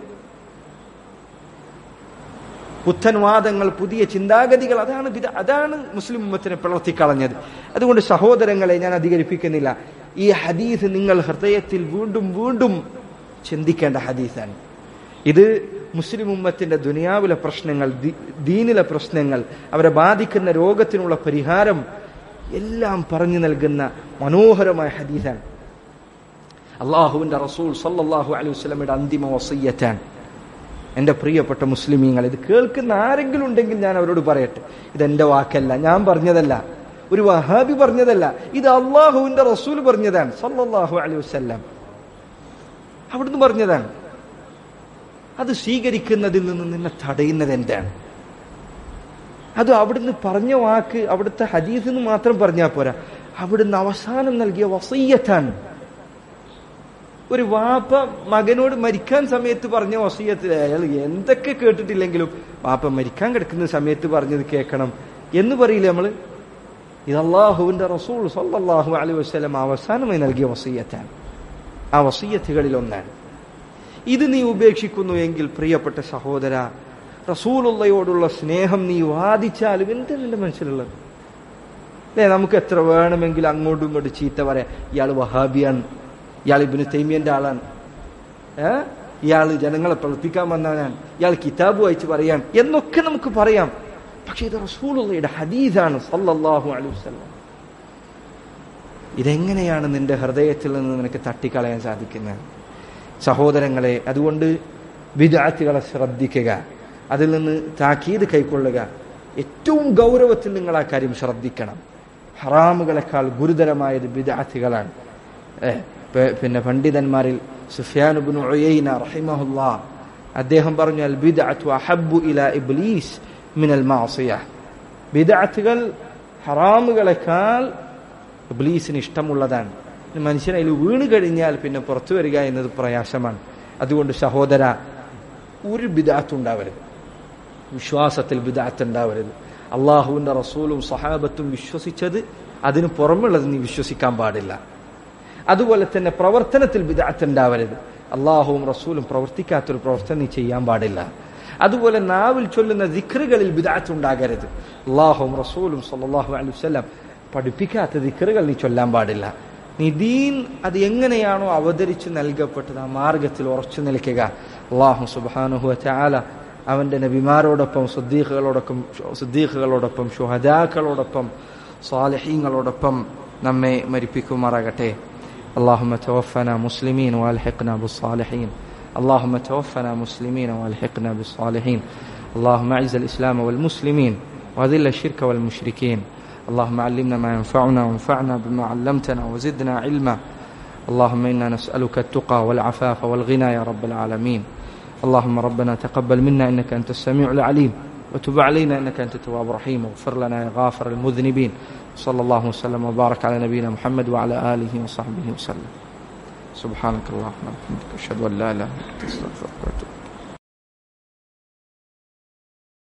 പുത്തൻവാദങ്ങൾ പുതിയ ചിന്താഗതികൾ അതാണ് ബിദ- അതാണ് മുസ്ലിം ഉമ്മത്തിനെ പിളർത്തിക്കളഞ്ഞത് അതുകൊണ്ട് സഹോദരങ്ങളെ ഞാൻ അധികരിപ്പിക്കുന്നില്ല ഈ ഹദീസ് നിങ്ങൾ ഹൃദയത്തിൽ വീണ്ടും വീണ്ടും ചിന്തിക്കേണ്ട ഹദീസാണ് ഇത് മുസ്ലിം ഉമ്മത്തിന്റെ ദുനിയാവിലെ പ്രശ്നങ്ങൾ ദി- ദീനിലെ പ്രശ്നങ്ങൾ അവരെ ബാധിക്കുന്ന രോഗത്തിനുള്ള പരിഹാരം എല്ലാം പറഞ്ഞു നൽകുന്ന മനോഹരമായ ഹദീസാണ് അള്ളാഹുവിന്റെ റസൂൽ സല്ലല്ലാഹു അലൈഹി വസല്ലമയുടെ അന്തിമ വസയ്യത്താണ് എന്റെ പ്രിയപ്പെട്ട മുസ്ലിമീങ്ങൾ ഇത് കേൾക്കുന്ന ആരെങ്കിലും ഉണ്ടെങ്കിൽ ഞാൻ അവരോട് പറയട്ടെ ഇതെന്റെ വാക്കല്ല ഞാൻ പറഞ്ഞതല്ല ഒരു വഹാബി പറഞ്ഞതല്ല ഇത് അള്ളാഹുവിന്റെ റസൂൽ പറഞ്ഞതാണ് സല്ലല്ലാഹു അലൈഹി വസല്ലം അവിടുന്ന് പറഞ്ഞതാണ് അത് സ്വീകരിക്കുന്നതിൽ നിന്ന് നിന്നെ തടയുന്നത് എന്താണ് അത് അവിടുന്ന് പറഞ്ഞ വാക്ക് അവിടുത്തെ ഹദീസിൽ നിന്ന് മാത്രം പറഞ്ഞാൽ പോരാ അവിടുന്ന് അവസാനം നൽകിയ വസയ്യത്താണ് ഒരു വാപ്പ മകനോട് മരിക്കാൻ സമയത്ത് പറഞ്ഞ വസീയത്ത് അയാൾ എന്തൊക്കെ കേട്ടിട്ടില്ലെങ്കിലും വാപ്പ മരിക്കാൻ കിടക്കുന്ന സമയത്ത് പറഞ്ഞത് കേൾക്കണം എന്ന് പറയില്ലേ നമ്മള് ഇത് അള്ളാഹുവിന്റെ റസൂൾ സല്ലല്ലാഹു അലൈഹി വസല്ലം അവസാനമായി നൽകിയ വസീയത്താണ് ആ വസീയത്തുകളിൽ ഒന്നാണ് ഇത് നീ ഉപേക്ഷിക്കുന്നു എങ്കിൽ പ്രിയപ്പെട്ട സഹോദര റസൂലുള്ളയോടുള്ള സ്നേഹം നീ വാദിച്ചാലും എന്താ നിന്റെ മനസ്സിലുള്ളത് അല്ലേ നമുക്ക് എത്ര വേണമെങ്കിലും അങ്ങോട്ടും ഇങ്ങോട്ടും ചീത്ത പറയാം ഇയാൾ വഹാബിയാണ് ഇയാൾ ഇബിന് തൈമിയന്റെ ആളാണ് ഏ ഇയാൾ ജനങ്ങളെ പ്രവർത്തിക്കാൻ വന്നവനാണ് ഇയാൾ കിതാബ് വായിച്ച് പറയാൻ എന്നൊക്കെ നമുക്ക് പറയാം പക്ഷെ ഇത് റസൂലുള്ളയുടെ ഹദീസാണ് സല്ലല്ലാഹു അലൈഹി വസല്ലം ഇതെങ്ങനെയാണ് നിന്റെ ഹൃദയത്തിൽ നിന്ന് നിനക്ക് തട്ടിക്കളയാൻ സാധിക്കുന്നത് സഹോദരങ്ങളെ അതുകൊണ്ട് വിദാർത്ഥികളെ ശ്രദ്ധിക്കുക അതിൽ നിന്ന് താക്കീത് കൈക്കൊള്ളുക ഏറ്റവും ഗൗരവത്തിൽ നിങ്ങൾ ആ കാര്യം ശ്രദ്ധിക്കണം ഹറാമുകളെക്കാൾ ഗുരുതരമായത് വിദാർത്ഥികളാണ് പിന്നെ പണ്ഡിതന്മാരിൽ സുഫിയാനുബിൻ ഉയൈന റഹിമഹുല്ലാ അദ്ദേഹം പറഞ്ഞു അൽ ബിദ്അത്തു അഹബ്ബു ഇല ഇബ്ലീസ് മിനൽ മാസിയ ബിദ്അത്തുകൾ ഹറാമുകളെക്കാൾ ഇബ്ലീസിന് ഇഷ്ടമുള്ളതാണ് മനുഷ്യൻ അതിൽ വീണ് കഴിഞ്ഞാൽ പിന്നെ പുറത്തു വരിക എന്നത് പ്രയാസമാണ് അതുകൊണ്ട് സഹോദര ഒരു ബിദാത്ത് ഉണ്ടാവരുത് വിശ്വാസത്തിൽ ബിദാത്ത് ഉണ്ടാവരുത് അള്ളാഹുവിന്റെ റസൂലും സഹാബത്തും വിശ്വസിച്ചത് അതിന് പുറമുള്ളത് നീ വിശ്വസിക്കാൻ പാടില്ല അതുപോലെ തന്നെ പ്രവർത്തനത്തിൽ ബിദാത്ത് ഉണ്ടാവരുത് അള്ളാഹുവും റസൂലും പ്രവർത്തിക്കാത്തൊരു പ്രവർത്തനം നീ ചെയ്യാൻ പാടില്ല അതുപോലെ നാവിൽ ചൊല്ലുന്ന ദിക്റുകളിൽ ബിദാത്ത് ഉണ്ടാകരുത് അള്ളാഹുവും റസൂലും സല്ലാഹു അലൈഹി വസല്ലം പഠിപ്പിക്കാത്ത ദിക്റുകൾ നീ ചൊല്ലാൻ പാടില്ല നീ ദീൻ അത് എങ്ങനെയാണോ അവതരിച്ച് നൽകപ്പെട്ടത് ആ മാർഗത്തിൽ ഉറച്ചു നിൽക്കുക അള്ളാഹു സുബാനുഹു ചാല അവന്റെ നബിമാരോടൊപ്പം സുദ്ദീഖുകളോടൊപ്പം സുദ്ദീഖുകളോടൊപ്പം ഷുഹദാക്കളോടൊപ്പം സ്വാലഹീങ്ങളോടൊപ്പം നമ്മെ മരിപ്പിക്കുമാറാകട്ടെ اللهم توفنا مسلمين والحقنا بالصالحين اللهم توفنا مسلمين والحقنا بالصالحين اللهم اعز الاسلام والمسلمين واذل الشرك والمشركين اللهم علمنا ما ينفعنا وانفعنا بما علمتنا وزدنا علما اللهم انا نسالك التقى والعفاف والغنى يا رب العالمين اللهم ربنا تقبل منا انك انت السميع العليم وتب علينا انك انت التواب الرحيم واغفر لنا يا غافر المذنبين صلى الله وسلم وبارك على نبينا محمد وعلى اله وصحبه وسلم سبحانك اللهم وبحمدك اشهد ان لا اله الا انت استغفرك واتوب